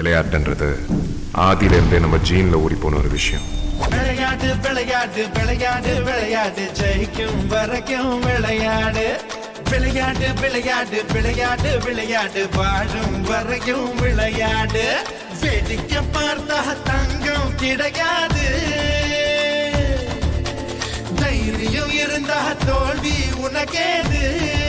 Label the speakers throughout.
Speaker 1: விளையாட்டுன்றது ஆதியிலேருந்தே நம்ம ஜீன்ல ஊறி போன ஒரு விஷயம்
Speaker 2: விளையாட்டு விளையாட்டு விளையாட்டு விளையாட்டு ஜெயிக்கும் வரைக்கும் விளையாடு விளையாட்டு விளையாட்டு விளையாட்டு விளையாட்டு வாழும் வரைக்கும் விளையாடு வேடிக்கை பார்த்தா தங்கம் கிடையாது தைரியம் இருந்தா தோல்வி உனக்கேது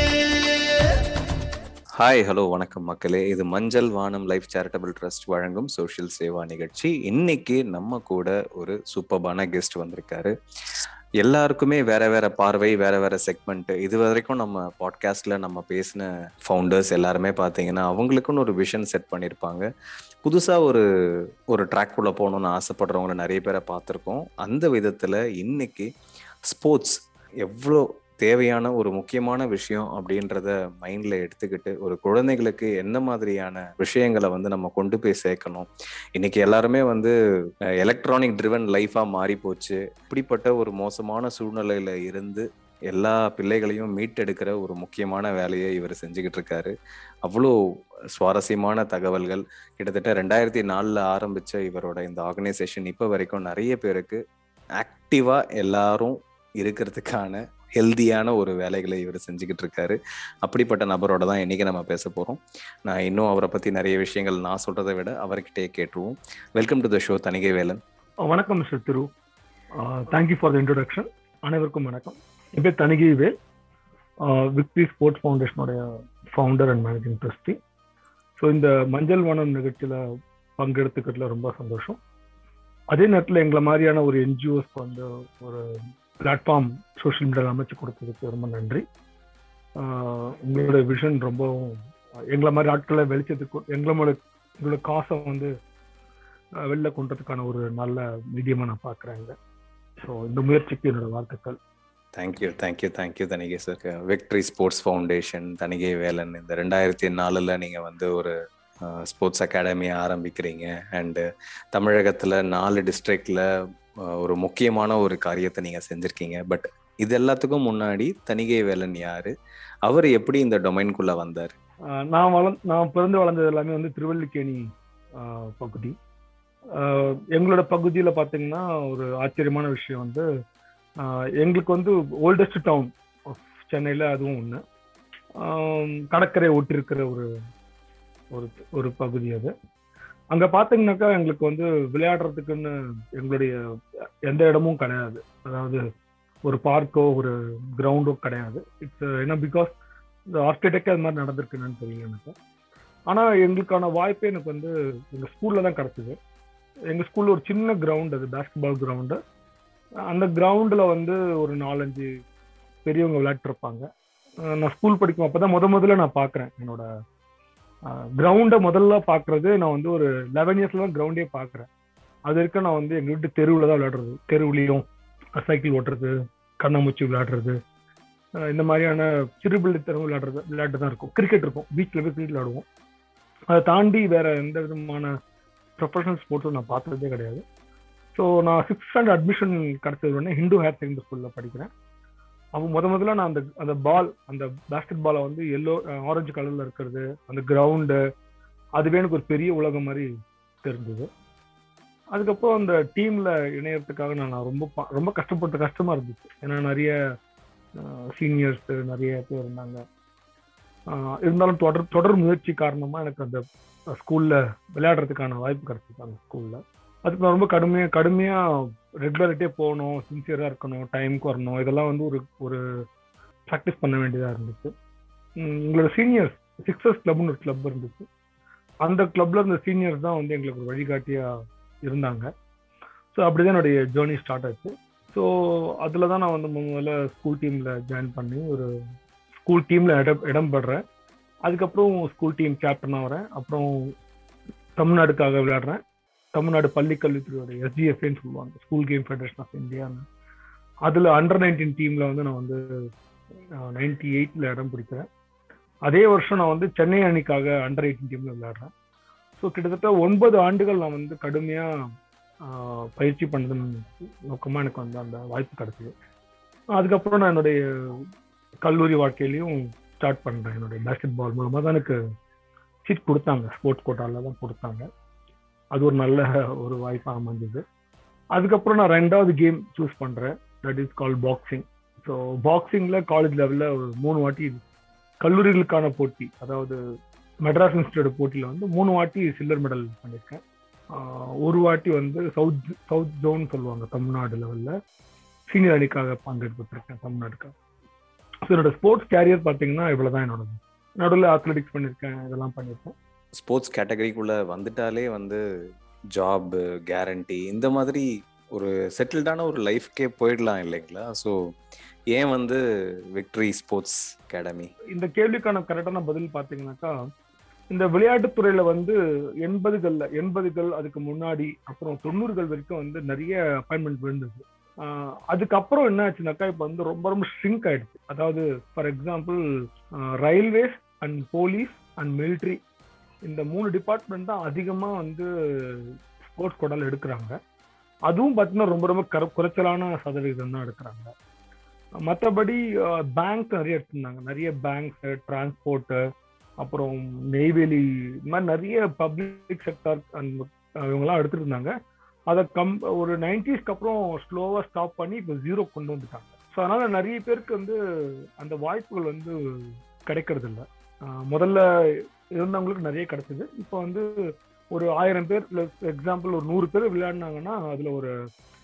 Speaker 3: ஹாய் ஹலோ வணக்கம் மக்களே இது Manjal Vanam life charitable trust வழங்கும் சோஷியல் சேவா நிகழ்ச்சி இன்னைக்கு நம்ம கூட ஒரு சூப்பர்பான கெஸ்ட் வந்திருக்காரு எல்லாருக்குமே வேற வேற பார்வை வேற வேற செக்மெண்ட் இது வரைக்கும் நம்ம பாட்காஸ்ட்ல நம்ம பேசின ஃபவுண்டர்ஸ் எல்லாருமே பார்த்தீங்கன்னா அவங்களுக்குன்னு ஒரு விஷன் செட் பண்ணியிருப்பாங்க புதுசா ஒரு ஒரு ட்ராக் குள்ள போகணும்னு ஆசைப்படுறவங்க நிறைய பேரை பார்த்துருக்கோம் அந்த விதத்துல இன்னைக்கு ஸ்போர்ட்ஸ் எவ்வளோ தேவையான ஒரு முக்கியமான விஷயம் அப்படின்றத மைண்ட்ல எடுத்துக்கிட்டு ஒரு குழந்தைகளுக்கு என்ன மாதிரியான விஷயங்களை வந்து நம்ம கொண்டு போய் சேர்க்கணும் இன்னைக்கு எல்லாருமே வந்து எலக்ட்ரானிக் ட்ரிவன் லைஃபா மாறி போச்சு இப்படிப்பட்ட ஒரு மோசமான சூழ்நிலையில இருந்து எல்லா பிள்ளைகளையும் மீட்டெடுக்கிற ஒரு முக்கியமான வேலையை இவர் செஞ்சுக்கிட்டு இருக்காரு அவ்வளோ சுவாரஸ்யமான தகவல்கள் கிட்டத்தட்ட ரெண்டாயிரத்தி நாலில் ஆரம்பிச்ச இவரோட இந்த ஆர்கனைசேஷன் இப்போ வரைக்கும் நிறைய பேருக்கு ஆக்டிவா எல்லாரும் இருக்கிறதுக்கான ஹெல்தியான ஒரு வேலைகளை இவர் செஞ்சுக்கிட்டு இருக்காரு அப்படிப்பட்ட நபரோட தான் இன்னைக்கு நம்ம பேச போறோம் நான் இன்னும் அவரை பத்தி நிறைய விஷயங்கள் நான் சொல்றதை விட அவர்கிட்டயே கேட்டுருவோம் welcome to the show Thanigai Velan
Speaker 4: வணக்கம் mister Thiru thank you for the introduction அனைவருக்கும் வணக்கம் என் பேர் தனிகை வேல் விக்டரி ஸ்போர்ட்ஸ் ஃபவுண்டேஷனுடைய founder and managing trustee so இந்த மஞ்சள் வனம் நிகழ்ச்சியில் பங்கெடுத்துக்கிறதுல ரொம்ப சந்தோஷம் அதே நேரத்தில் எங்களை மாதிரியான ஒரு என்ஜிஓஸ்க்கு வந்து ஒரு பிளாட்ஃபார்ம் சோஷியல் மீடியாவில் அமைச்சு கொடுத்ததுக்கு ரொம்ப நன்றி உங்களோட விஷன் ரொம்பவும் எங்களை மாதிரி ஆட்களை வெளிச்சத்துக்கு எங்களோட எங்களோட காசை வந்து வெளில கொண்டதுக்கான ஒரு நல்ல மீடியமாக நான் பார்க்குறேங்க ஸோ இந்த முயற்சிக்கு என்னோட வாழ்த்துக்கள்
Speaker 3: thank you thank you thank you Thanigai sir victory sports foundation Thanigai Velan இந்த ரெண்டாயிரத்தி நாலில் நீங்கள் வந்து ஒரு ஸ்போர்ட்ஸ் அகாடமி ஆரம்பிக்கிறீங்க அண்டு தமிழகத்தில் நாலு டிஸ்ட்ரிக்டில் ஒரு முக்கியமான ஒரு காரியத்தை நீங்கள் செஞ்சுருக்கீங்க பட் இது எல்லாத்துக்கும் முன்னாடி தணிகை வேலன் யாரு அவர் எப்படி இந்த டொமைன்குள்ள வந்தார்
Speaker 4: நான் வள நான் பிறந்து வளர்ந்தது எல்லாமே வந்து திருவல்லிக்கேணி பகுதி எங்களோட பகுதியில் பார்த்தீங்கன்னா ஒரு ஆச்சரியமான விஷயம் வந்து எங்களுக்கு வந்து ஓல்டஸ்ட் டவுன் சென்னையில் அதுவும் ஒன்று கடற்கரை ஒட்டிருக்கிற ஒரு ஒரு ஒரு பகுதி அது அங்கே பார்த்தீங்கன்னாக்கா எங்களுக்கு வந்து விளையாடுறதுக்குன்னு எங்களுடைய எந்த இடமும் கிடையாது அதாவது ஒரு பார்க்கோ ஒரு கிரவுண்டோ கிடையாது இட்ஸ் ஏன்னா பிகாஸ் இந்த ஆர்கிடெக்ட் அது மாதிரி நடந்திருக்குன்னு தெரியல எனக்கு ஆனால் எங்களுக்கான வாய்ப்பே எனக்கு வந்து எங்கள் ஸ்கூலில் தான் கிடச்சிது எங்கள் ஸ்கூலில் ஒரு சின்ன கிரவுண்ட் அது பேஸ்கெட் பால் கிரவுண்டு அந்த கிரவுண்டில் வந்து ஒரு நாலஞ்சு பெரியவங்க விளையாட்டுருப்பாங்க நான் ஸ்கூல் படிக்கும் அப்போ தான் முத முதல்ல நான் பார்க்குறேன் என்னோட கிரவுண்டை முதல்ல பார்க்குறது நான் வந்து ஒரு லெவன் இயர்ஸ்ல தான் கிரவுண்டே பார்க்குறேன் அது வரைக்கும் நான் வந்து எங்கள் வீட்டு தெருவில் தான் விளையாடுறது தெருவுலையும் சைக்கிள் ஓட்டுறது கண்ணாமூச்சி விளையாடுறது இந்த மாதிரியான சிறுபிள்ளைத்தனம் விளையாடுறது விளையாட்டு தான் இருக்கும் கிரிக்கெட் இருக்கும் பீச்சில் போய் கிரிக்கெட் விளையாடுவோம் அதை தாண்டி வேற எந்த விதமான ப்ரொஃபஷனல் ஸ்போர்ட்ஸும் நான் பார்த்ததே கிடையாது ஸோ நான் சிக்ஸ்த் ஸ்டாண்டர்ட் அட்மிஷன் கிடைச்சது உடனே ஹிந்து ஹையர் செகண்டரி ஸ்கூலில் படிக்கிறேன் அப்போ முத முதல்ல நான் அந்த அந்த பால் அந்த பேஸ்கெட் பாலை வந்து எல்லோ ஆரஞ்சு கலரில் இருக்கிறது அந்த கிரவுண்டு அதுவே எனக்கு ஒரு பெரிய உலகம் மாதிரி தெரிஞ்சது அதுக்கப்புறம் அந்த டீமில் இணையறதுக்காக நான் ரொம்ப ரொம்ப கஷ்டப்பட்ட கஷ்டமாக இருந்துச்சு ஏன்னா நிறைய சீனியர்ஸ் நிறைய பேர் இருந்தாங்க இருந்தாலும் தொடர் தொடர் முயற்சி காரணமாக எனக்கு அந்த ஸ்கூலில் விளையாடுறதுக்கான வாய்ப்பு கிடைச்சிது அந்த ஸ்கூலில் அதுக்கு நான் ரொம்ப கடுமையாக கடுமையாக ரெகுலரிட்டே போகணும் சின்சியராக இருக்கணும் டைமுக்கு வரணும் இதெல்லாம் வந்து ஒரு ஒரு ப்ராக்டிஸ் பண்ண வேண்டியதாக இருந்துச்சு எங்களோட சீனியர்ஸ் சிக்ஸர்ஸ் கிளப்னு ஒரு கிளப் இருந்துச்சு அந்த கிளப்ல இருந்த சீனியர்ஸ் தான் வந்து எங்களுக்கு ஒரு வழிகாட்டியாக இருந்தாங்க ஸோ அப்படிதான் என்னுடைய ஜேர்னி ஸ்டார்ட் ஆச்சு ஸோ அதில் தான் நான் வந்து முதல்ல ஸ்கூல் டீமில் ஜாயின் பண்ணி ஒரு ஸ்கூல் டீமில் இடம் இடம் படுறேன் அதுக்கப்புறம் ஸ்கூல் டீம் கேப்டனாக வரேன் அப்புறம் தமிழ்நாடுக்காக விளையாடுறேன் தமிழ்நாடு பள்ளி கல்வித்துறையோட எஸ்டிஎஃப்ஏன்னு சொல்லுவாங்க ஸ்கூல் கேம் ஃபெடரேஷன் ஆஃப் இந்தியான்னு அதில் அண்டர் நைன்டீன் டீமில் வந்து நான் வந்து நைன்டி எயிட்டில் இடம் பிடிக்கிறேன் அதே வருஷம் நான் வந்து சென்னை அணிக்காக அண்டர் எயிட்டீன் டீமில் விளையாடுறேன் ஸோ கிட்டத்தட்ட ஒன்பது ஆண்டுகள் நான் வந்து கடுமையாக பயிற்சி பண்ணதன் நோக்கமாக எனக்கு வந்து அந்த வாய்ப்பு கிடைச்சிது அதுக்கப்புறம் நான் என்னுடைய கல்லூரி வாழ்க்கையிலையும் ஸ்டார்ட் பண்ணுறேன் என்னுடைய பேஸ்கெட் பால் மூலமாக தான் எனக்கு சீட் கொடுத்தாங்க ஸ்போர்ட்ஸ் கோட்டாவில் தான் கொடுத்தாங்க அது ஒரு நல்ல ஒரு வாய்ப்பாக அமைஞ்சது அதுக்கப்புறம் நான் ரெண்டாவது கேம் சூஸ் பண்றேன் that is called boxing so பாக்ஸிங்ல காலேஜ் லெவலில் ஒரு மூணு வாட்டி கல்லூரிகளுக்கான போட்டி அதாவது மெட்ராஸ் இன்ஸ்டியூட் போட்டியில் வந்து மூணு வாட்டி சில்வர் மெடல் பண்ணியிருக்கேன் ஆஹ் ஒரு வாட்டி வந்து சவுத் சவுத் ஜோன் சொல்லுவாங்க தமிழ்நாடு லெவலில் சீனியர் அணிக்காக பங்கெடுத்துருக்கேன் தமிழ்நாடுக்காக ஸோ என்னோட ஸ்போர்ட்ஸ் கேரியர் பார்த்தீங்கன்னா இவ்வளோதான் என்னோட நடுவில் அத்லெட்டிக்ஸ் பண்ணியிருக்கேன் இதெல்லாம் பண்ணியிருக்கேன்
Speaker 3: ஸ்போர்ட்ஸ் கேட்டகரிக்குள்ள வந்துட்டாலே வந்து ஜாப் கேரண்டி இந்த மாதிரி ஒரு செட்டில்டான ஒரு லைஃப்க்கே போயிடலாம் இல்லைங்களா ஸோ ஏன் வந்து விக்டரி ஸ்போர்ட்ஸ் அகாடமி
Speaker 4: இந்த கேள்விக்கான கரெக்டான பதில் பார்த்தீங்கன்னாக்கா இந்த விளையாட்டுத் துறையில வந்து எண்பதுகள்ல எண்பதுகள் அதுக்கு முன்னாடி அப்புறம் தொண்ணூறுகள் வரைக்கும் வந்து நிறைய அப்பாயின்மெண்ட் விழுந்தது ஆஹ் அதுக்கப்புறம் என்ன ஆச்சுனாக்கா இப்போ வந்து ரொம்ப ரொம்ப ஷ்ரிங்க் ஆயிடுச்சு அதாவது for example railways and police and military இந்த மூணு டிபார்ட்மெண்ட் தான் அதிகமாக வந்து ஸ்போர்ட்ஸ் கோட்டால எடுக்கிறாங்க அதுவும் பார்த்தீங்கன்னா ரொம்ப ரொம்ப கர குறைச்சலான சதவீதம் தான் எடுக்கிறாங்க மற்றபடி பேங்க் நிறைய எடுத்திருந்தாங்க நிறைய பேங்க்ஸ் டிரான்ஸ்போர்ட்டு அப்புறம் நெய்வேலி இந்த மாதிரி நிறைய பப்ளிக் செக்டார் இவங்கெல்லாம் எடுத்துட்டு இருந்தாங்க அதை கம் ஒரு நைன்டிஸ்க்கு அப்புறம் ஸ்லோவாக ஸ்டாப் பண்ணி இப்போ ஜீரோ கொண்டு வந்துட்டாங்க ஸோ அதனால நிறைய பேருக்கு வந்து அந்த வாய்ப்புகள் வந்து கிடைக்கிறது இல்லை முதல்ல இருந்தவங்களுக்கு நிறைய கிடைச்சது இப்போ வந்து ஒரு ஆயிரம் பேர் எக்ஸாம்பிள் ஒரு நூறு பேர் விளையாடினாங்கன்னா அதில் ஒரு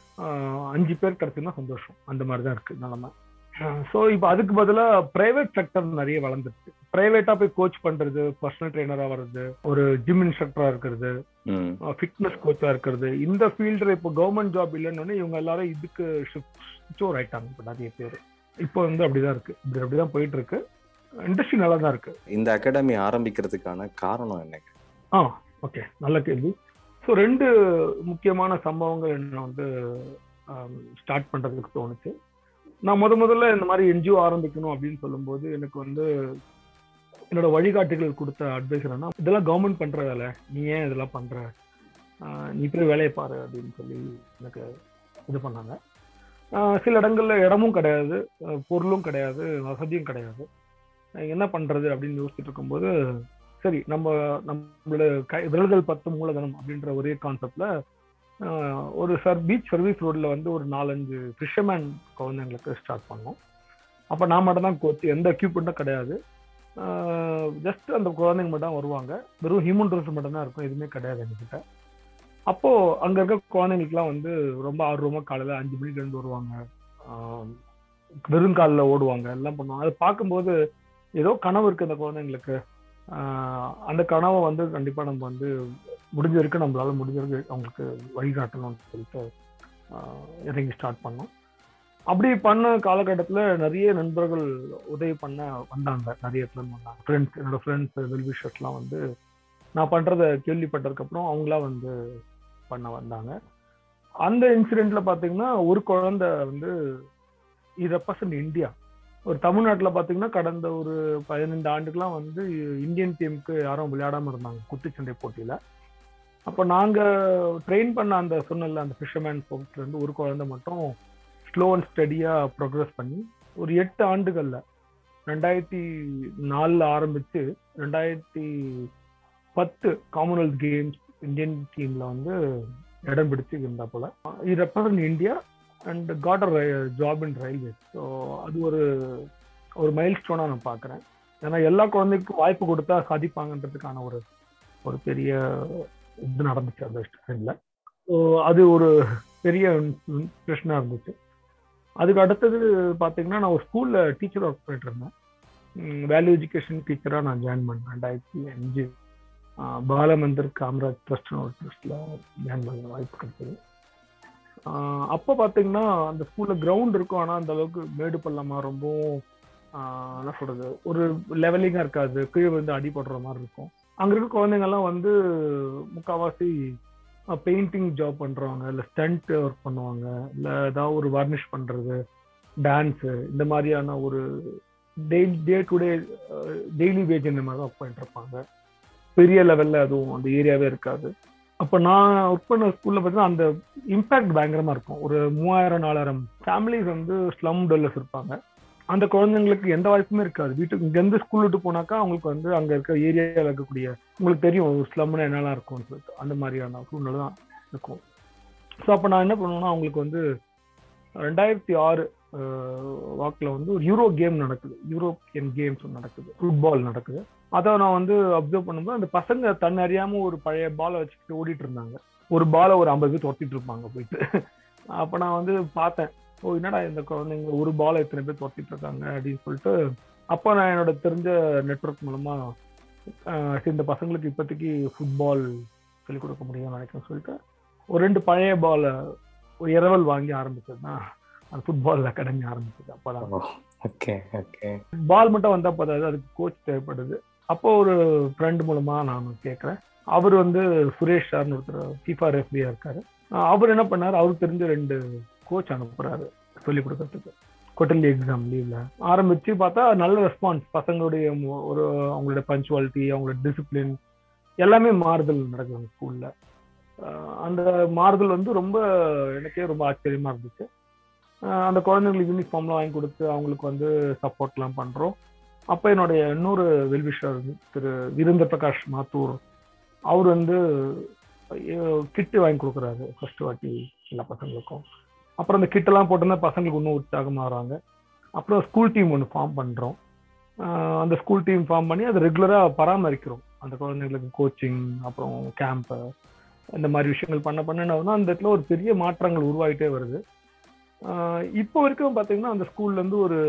Speaker 4: ஆஹ் அஞ்சு பேர் கிடைச்சுன்னா சந்தோஷம் அந்த மாதிரி தான் இருக்கு நிலமை ஸோ இப்போ அதுக்கு பதிலாக பிரைவேட் செக்டர் நிறைய வளர்ந்துருச்சு பிரைவேட்டா போய் கோச் பண்றது பர்சனல் ட்ரைனரா வர்றது ஒரு ஜிம் இன்ஸ்ட்ரக்டரா இருக்கிறது
Speaker 3: ம்
Speaker 4: ஃபிட்னஸ் கோச்சா இருக்கிறது இந்த ஃபீல்டுல இப்போ கவர்மெண்ட் ஜாப் இல்லைன்னு இவங்க எல்லாரும் இதுக்கு ஷிஃப்ட் ஓவர் ஆயிட்டாங்க இப்போ நிறைய பேர் இப்போ வந்து அப்படிதான் இருக்கு இப்படி அப்படிதான் போயிட்டு இருக்கு இண்டஸ்ட்ரி நல்லா தான் இருக்கு
Speaker 3: இந்த அகாடமி ஆரம்பிக்கிறதுக்கான காரணம் என்னங்க
Speaker 4: ஆ ஓகே நல்ல கேள்வி ஸோ ரெண்டு முக்கியமான சம்பவங்கள் என்ன வந்து ஸ்டார்ட் பண்றதுக்கு தோணுச்சு நான் முத முதல்ல இந்த மாதிரி என்ஜிஓ ஆரம்பிக்கணும் அப்படின்னு சொல்லும்போது எனக்கு வந்து என்னோட வழிகாட்டிகள் கொடுத்த அட்வைஸ் என்னன்னா இதெல்லாம் கவர்மெண்ட் பண்ற வேலை நீ ஏன் இதெல்லாம் பண்ற ஆஹ் நீ போய் வேலையை பாரு அப்படின்னு சொல்லி எனக்கு இது பண்ணாங்க ஆஹ் சில இடங்கள்ல இடமும் கிடையாது ஆஹ் பொருளும் கிடையாது வசதியும் கிடையாது ஆஹ் என்ன பண்றது அப்படின்னு யோசிச்சுட்டு இருக்கும்போது சரி நம்ம நம்மளோட கை விரல்கள் பத்து மூலதனம் அப்படின்ற ஒரே கான்செப்ட்ல ஒரு சர் பீச் சர்வீஸ் ரோட்ல வந்து ஒரு நாலஞ்சு ஃபிஷர்மேன் குழந்தைங்களுக்கு ஸ்டார்ட் பண்ணோம் அப்போ நான் மட்டும் தான் கோச் எந்த எக்யூப்மெண்ட்டும் கிடையாது ஜஸ்ட் அந்த குழந்தைங்க மட்டும் தான் வருவாங்க வெறும் ஹியூமன் ரிசோர்ஸ் மட்டும் தான் இருக்கும் எதுவுமே கிடையாது எங்ககிட்ட அப்போ அங்க இருக்க குழந்தைங்களுக்குலாம் வந்து ரொம்ப ஆர்வமா காலையில அஞ்சு மணிக்கு இருந்து வருவாங்க ஆஹ் வெறும் காலில் ஓடுவாங்க எல்லாம் பண்ணுவாங்க அதை பார்க்கும்போது ஏதோ கனவு இருக்கு அந்த குழந்தைங்களுக்கு ஆஹ் அந்த கனவை வந்து கண்டிப்பா நம்ம வந்து முடிஞ்ச வரைக்கும் நம்மளால முடிஞ்ச வரைக்கும் அவங்களுக்கு வழிகாட்டணும்னு சொல்லிட்டு ஆஹ் இறங்கி ஸ்டார்ட் பண்ணோம் அப்படி பண்ண காலகட்டத்தில் நிறைய நண்பர்கள் உதவி பண்ண வந்தாங்க நிறைய பேர் வந்தாங்க ஃப்ரெண்ட்ஸ் என்னோட ஃப்ரெண்ட்ஸ் வெல்விஷர்ஸ்லாம் வந்து நான் பண்றத கேள்விப்பட்டதுக்கப்புறம் அவங்களா வந்து பண்ண வந்தாங்க அந்த இன்சிடென்ட்ல பாத்தீங்கன்னா ஒரு குழந்தை வந்து இது ரெப்ரசன்ட் இந்தியா ஒரு தமிழ்நாட்டில் பார்த்தீங்கன்னா கடந்த ஒரு பதினைந்து ஆண்டுக்கெல்லாம் வந்து இந்தியன் டீமுக்கு யாரும் விளையாடாம இருந்தாங்க குத்துச்சண்டை போட்டியில அப்போ நாங்க ட்ரெயின் பண்ண அந்த சொன்னல அந்த ஃபிஷர்மேன் போக்ஸ்ல இருந்து ஒரு குழந்தை மட்டும் ஸ்லோ அண்ட் ஸ்டடியா ப்ரோக்ரஸ் பண்ணி ஒரு எட்டு ஆண்டுகள்ல ரெண்டாயிரத்தி நாலுல ஆரம்பிச்சு ரெண்டாயிரத்தி பத்து காமன்வெல்த் கேம்ஸ் இந்தியன் டீம்ல வந்து இடம் பிடிச்சு இருந்தா போல இது represent India and got a job in railway so அது ஒரு ஒரு மைல் ஸ்டோனாக நான் பார்க்குறேன் ஏன்னா எல்லா குழந்தைக்கும் வாய்ப்பு கொடுத்தா சாதிப்பாங்கன்றதுக்கான ஒரு ஒரு பெரிய இது நடந்துச்சு அந்த டைமில் ஸோ அது ஒரு பெரிய இன்ஸ்பிரேஷனாக இருந்துச்சு அதுக்கு அடுத்தது பார்த்தீங்கன்னா நான் ஒரு ஸ்கூலில் டீச்சர் ஒர்க் பண்ணிட்டு இருந்தேன் வேல்யூ எஜுகேஷன் டீச்சராக நான் ஜாயின் பண்ணேன் ரெண்டாயிரத்தி அஞ்சு பாலமந்தர் காமராஜ் ட்ரஸ்ட்னு ஒரு ட்ரஸ்ட்டில் ஜாயின் பண்ண வாய்ப்பு கிடைச்சது அப்போ பார்த்தீங்கன்னா அந்த ஸ்கூலில் கிரவுண்ட் இருக்கும் ஆனால் அந்த அளவுக்கு மேடு பள்ளமாக ரொம்பவும் என்ன சொல்றது ஒரு லெவலிங்காக இருக்காது கீழே வந்து அடிபடுற மாதிரி இருக்கும் அங்கே இருக்க குழந்தைங்கள்லாம் வந்து முக்கால்வாசி பெயிண்டிங் ஜாப் பண்ணுறவங்க இல்லை ஸ்டண்ட் ஒர்க் பண்ணுவாங்க இல்லை ஏதாவது ஒரு வார்னிஷ் பண்ணுறது டான்ஸு இந்த மாதிரியான ஒரு daily day to day daily wage இந்த மாதிரி தான் ஒர்க் பண்ணிட்டு இருப்பாங்க பெரிய லெவலில் அதுவும் அந்த ஏரியாவே இருக்காது அப்போ நான் ஒர்க் பண்ண ஸ்கூலில் பார்த்தீங்கன்னா அந்த இம்பேக்ட் பயங்கரமாக இருக்கும் ஒரு மூவாயிரம் நாலாயிரம் ஃபேமிலிஸ் வந்து ஸ்லம் டெல்லஸ் இருப்பாங்க அந்த குழந்தைங்களுக்கு எந்த வாய்ப்புமே இருக்காது வீட்டுக்கு இங்க இருந்து ஸ்கூல் விட்டு போனாக்கா அவங்களுக்கு வந்து அங்க இருக்க ஏரியாவில் இருக்கக்கூடிய உங்களுக்கு தெரியும் ஒரு ஸ்லம்னா என்னெல்லாம் இருக்கும்னு சொல்லிட்டு அந்த மாதிரியான சூழ்நிலை தான் இருக்கும் ஸோ அப்போ நான் என்ன பண்ணுவேன்னா அவங்களுக்கு வந்து ரெண்டாயிரத்தி ஆறு வாக்கில் வந்து ஒரு யூரோ கேம் நடக்குது யூரோப்பியன் கேம்ஸ் நடக்குது ஃபுட்பால் நடக்குது அதை நான் வந்து அப்சர்வ் பண்ணும்போது அந்த பசங்க தன்னை அறியாம ஒரு பழைய பாலை வச்சுக்கிட்டு ஓடிட்டு இருந்தாங்க ஒரு பாலை ஒரு ஐம்பது பேர் துரத்திட்டு இருப்பாங்க போயிட்டு அப்போ நான் வந்து பார்த்தேன் ஓ என்னடா இந்த குழந்தைங்க ஒரு பாலை எத்தனை பேர் துரத்திட்டு இருக்காங்க அப்படின்னு சொல்லிட்டு அப்போ நான் என்னோட தெரிஞ்ச நெட்ஒர்க் மூலமா ஆஹ் சரி இந்த பசங்களுக்கு இப்போதைக்கு ஃபுட்பால் சொல்லிக் கொடுக்க முடியும்னு நினைக்கிறேன் சொல்லிட்டு ஒரு ரெண்டு பழைய பாலை ஒரு இரவல் வாங்கி ஆரம்பிச்சது தான் அந்த ஃபுட்பால் அகாடமி ஆரம்பிச்சது அப்போதான்
Speaker 3: ஓகே ஓகே
Speaker 4: பால் மட்டும் வந்தா போதாது அதுக்கு கோச் தேவைப்படுது அப்போ ஒரு ஃப்ரெண்ட் மூலமா நான் கேட்குறேன் அவர் வந்து சுரேஷ் சார்னு ஒருத்தர் ஃபீஃபா ரெஃப்ரியா இருக்காரு அஹ் அவர் என்ன பண்ணாரு அவருக்கு தெரிஞ்ச ரெண்டு கோச் அனுப்புறாரு சொல்லி கொடுக்கறதுக்கு குவார்டர்லி எக்ஸாம் லீவ்ல ஆரம்பிச்சு பார்த்தா நல்ல ரெஸ்பான்ஸ் பசங்களுடைய மு- ஒரு அவங்களுடைய பஞ்சுவாலிட்டி அவங்களோட டிசிப்ளின் எல்லாமே மாறுதல் நடக்குது ஸ்கூல்ல அந்த மாறுதல் வந்து ரொம்ப எனக்கே ரொம்ப ஆச்சரியமா இருந்துச்சு அஹ் அந்த குழந்தைங்களுக்கு யூனிஃபார்ம்லாம் வாங்கி கொடுத்து அவங்களுக்கு வந்து சப்போர்ட்லாம் பண்றோம் அப்போ என்னுடைய இன்னொரு வெல்விஷர் திரு வீரேந்திர பிரகாஷ் மாத்தூர் அவர் வந்து கிட்டு வாங்கி கொடுக்குறாரு ஃபர்ஸ்ட் வாட்டி எல்லா பசங்களுக்கும் அப்புறம் அந்த கிட்டெல்லாம் போட்டிருந்தா பசங்களுக்கு இன்னும் உற்சாகமாக வராங்க அப்புறம் ஸ்கூல் டீம் ஒன்று ஃபார்ம் பண்ணுறோம் அந்த ஸ்கூல் டீம் ஃபார்ம் பண்ணி அதை ரெகுலராக பராமரிக்கிறோம் அந்த குழந்தைங்களுக்கு கோச்சிங் அப்புறம் கேம்ப்பு இந்த மாதிரி விஷயங்கள் பண்ண பண்ண என்ன ஆகுதுன்னா அந்த இடத்துல ஒரு பெரிய மாற்றங்கள் உருவாகிட்டே வருது ஆஹ் இப்போ வரைக்கும் பார்த்தீங்கன்னா அந்த ஸ்கூல்ல இருந்து ஒரு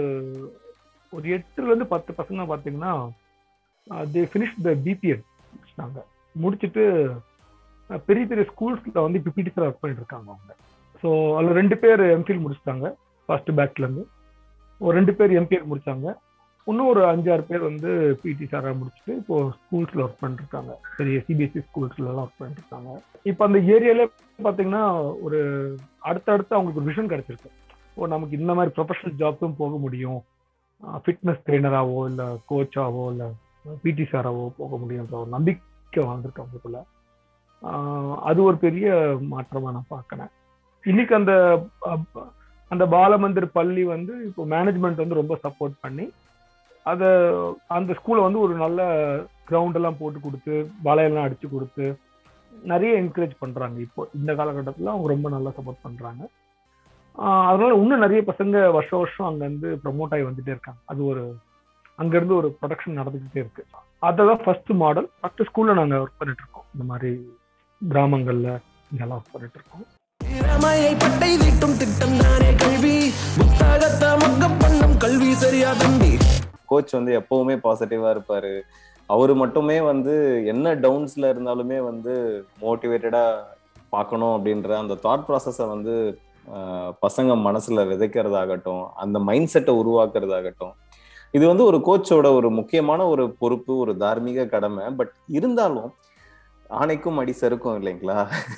Speaker 4: ஒரு எட்டுல இருந்து பத்து பசங்க பார்த்தீங்கன்னா தே ஃபினிஷ் த பிபிஎட் முடிச்சிட்டாங்க முடிச்சுட்டு அஹ் பெரிய பெரிய ஸ்கூல்ஸ்ல வந்து இப்போ பிடிச்சர் ஒர்க் பண்ணிட்டு இருக்காங்க அவங்க ஸோ அதில் ரெண்டு பேர் எம்ஃபில் முடிச்சிட்டாங்க ஃபர்ஸ்ட் பேட்ச்ல இருந்து ஒரு ரெண்டு பேர் எம்பிஎட் முடிச்சாங்க இன்னும் ஒரு அஞ்சாறு பேர் வந்து பிடி சாரா முடிச்சுட்டு இப்போ ஸ்கூல்ஸ்ல ஒர்க் பண்ணிட்டு இருக்காங்க பெரிய சிபிஎஸ்சி ஸ்கூல்ஸ்ல எல்லாம் ஒர்க் பண்ணிட்டு இருக்காங்க இப்போ அந்த ஏரியால பாத்தீங்கன்னா ஒரு அடுத்தடுத்து அவங்களுக்கு ஒரு விஷன் கிடைச்சிருக்கு ஓ நமக்கு இந்த மாதிரி ப்ரொஃபஷனல் ஜாப்ஸும் போக முடியும் ஃபிட்னஸ் ட்ரெயினராவோ இல்லை கோச்சாவோ இல்லை பிடி சாராவோ போக முடியுன்ற ஒரு நம்பிக்கை வந்திருக்கு அவங்களுக்குள்ள ஆஹ் அது ஒரு பெரிய மாற்றமா நான் பார்க்கறேன் இன்னைக்கு அந்த அப்- அந்த பாலமந்திர் பள்ளி வந்து இப்போ மேனேஜ்மெண்ட் வந்து ரொம்ப சப்போர்ட் பண்ணி அதை அந்த ஸ்கூலை வந்து ஒரு நல்ல கிரவுண்ட் எல்லாம் போட்டு கொடுத்து வலையெல்லாம் அடிச்சு கொடுத்து நிறைய என்கரேஜ் பண்றாங்க இப்போ இந்த காலகட்டத்தில் அவங்க ரொம்ப நல்லா சப்போர்ட் பண்றாங்க ஆஹ் அதனால இன்னும் நிறைய பசங்க வருஷம் வருஷம் அங்க இருந்து ப்ரமோட் ஆகி வந்துட்டே இருக்காங்க அது ஒரு அங்க இருந்து ஒரு ப்ரொடக்ஷன் நடந்துகிட்டே இருக்கு அததான் ஃபர்ஸ்ட் மாடல் ஃபர்ஸ்ட் ஸ்கூல்ல நாங்க ஒர்க் பண்ணிட்டு இருக்கோம் இந்த மாதிரி கிராமங்கள்ல இங்கெல்லாம் ஒர்க் பண்ணிட்டு இருக்கோம்
Speaker 5: திறமையை பட்டை தீட்டும் திட்டம் தானே கல்வி புத்தகத்தை மக்க பண்ணும் கல்வி சரியா தம்பி
Speaker 3: கோச் வந்து எப்பவுமே பாசிட்டிவா இருப்பாரு அவரு மட்டுமே வந்து என்ன டவுன்ஸ்ல இருந்தாலுமே வந்து மோட்டிவேட்டடா பார்க்கணும் அப்படின்ற அந்த தாட் ப்ராசஸை வந்து ஆஹ், பசங்க மனசுல விதைக்கிறதாகட்டும் அந்த மைண்ட் செட்டை உருவாக்குறதாகட்டும் இது வந்து ஒரு கோச்சோட ஒரு முக்கியமான ஒரு பொறுப்பு ஒரு தார்மீக கடமை பட் இருந்தாலும் ஆணைக்கும் அடி சறுக்கும் இல்லைங்களா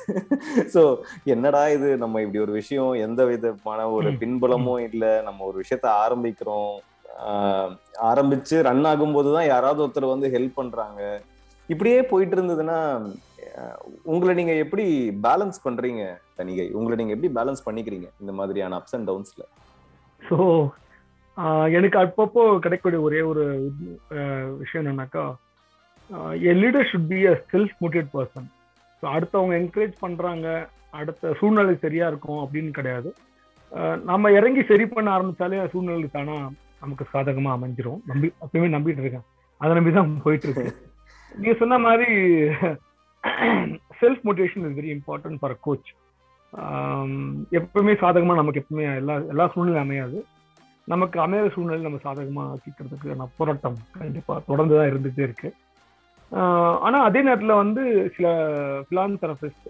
Speaker 3: சோ என்னடா இது நம்ம இப்படி ஒரு விஷயம் எந்த விதமான ஒரு
Speaker 4: ம்.
Speaker 3: பின்புலமும் இல்ல நம்ம ஒரு விஷயத்த ஆரம்பிக்கிறோம் ஆஹ் ஆரம்பிச்சு ரன் ஆகும்போது தான் யாராவது ஒருத்தர் வந்து ஹெல்ப் பண்றாங்க இப்படியே போயிட்டு இருந்ததுன்னா அஹ் உங்களை நீங்க எப்படி பேலன்ஸ் பண்றீங்க தனிகை உங்களை நீங்க எப்படி பேலன்ஸ் பண்ணிக்கிறீங்க இந்த மாதிரியான அப்ஸ் அண்ட் டவுன்ஸ்ல
Speaker 4: ஸோ எனக்கு அப்பப்போ கிடைக்கக்கூடிய ஒரே ஒரு ஆஹ் விஷயம் என்னன்னாக்கா a leader should be a self motivate person so அடுத்தவங்க என்கரேஜ் பண்றாங்க அடுத்த சூழ்நிலை சரியா இருக்கும் அப்படின்னு கிடையாது ஆஹ் நம்ம இறங்கி சரி பண்ண ஆரம்பிச்சாலே சூழ்நிலை தானா நமக்கு சாதகமா அமைஞ்சிரும் நம்பி அப்பயுமே நம்பிட்டு இருக்கேன் அதை நம்பி தான் போயிட்டு இருக்கு நீங்க சொன்ன மாதிரி self motivation is very important for coach எப்பவுமே சாதகமா நமக்கு எப்பவுமே எல்லா எல்லா சூழ்நிலையும் அமையாது நமக்கு அமையாத சூழ்நிலை நம்ம சாதகமா ஆக்கிக்கிறதுக்கு நான் போராட்டம் கண்டிப்பா தொடர்ந்து தான் இருந்துட்டே இருக்கு ஆஹ் ஆனா அதே நேரத்துல வந்து சில பிலான்தெரபிஸ்ட்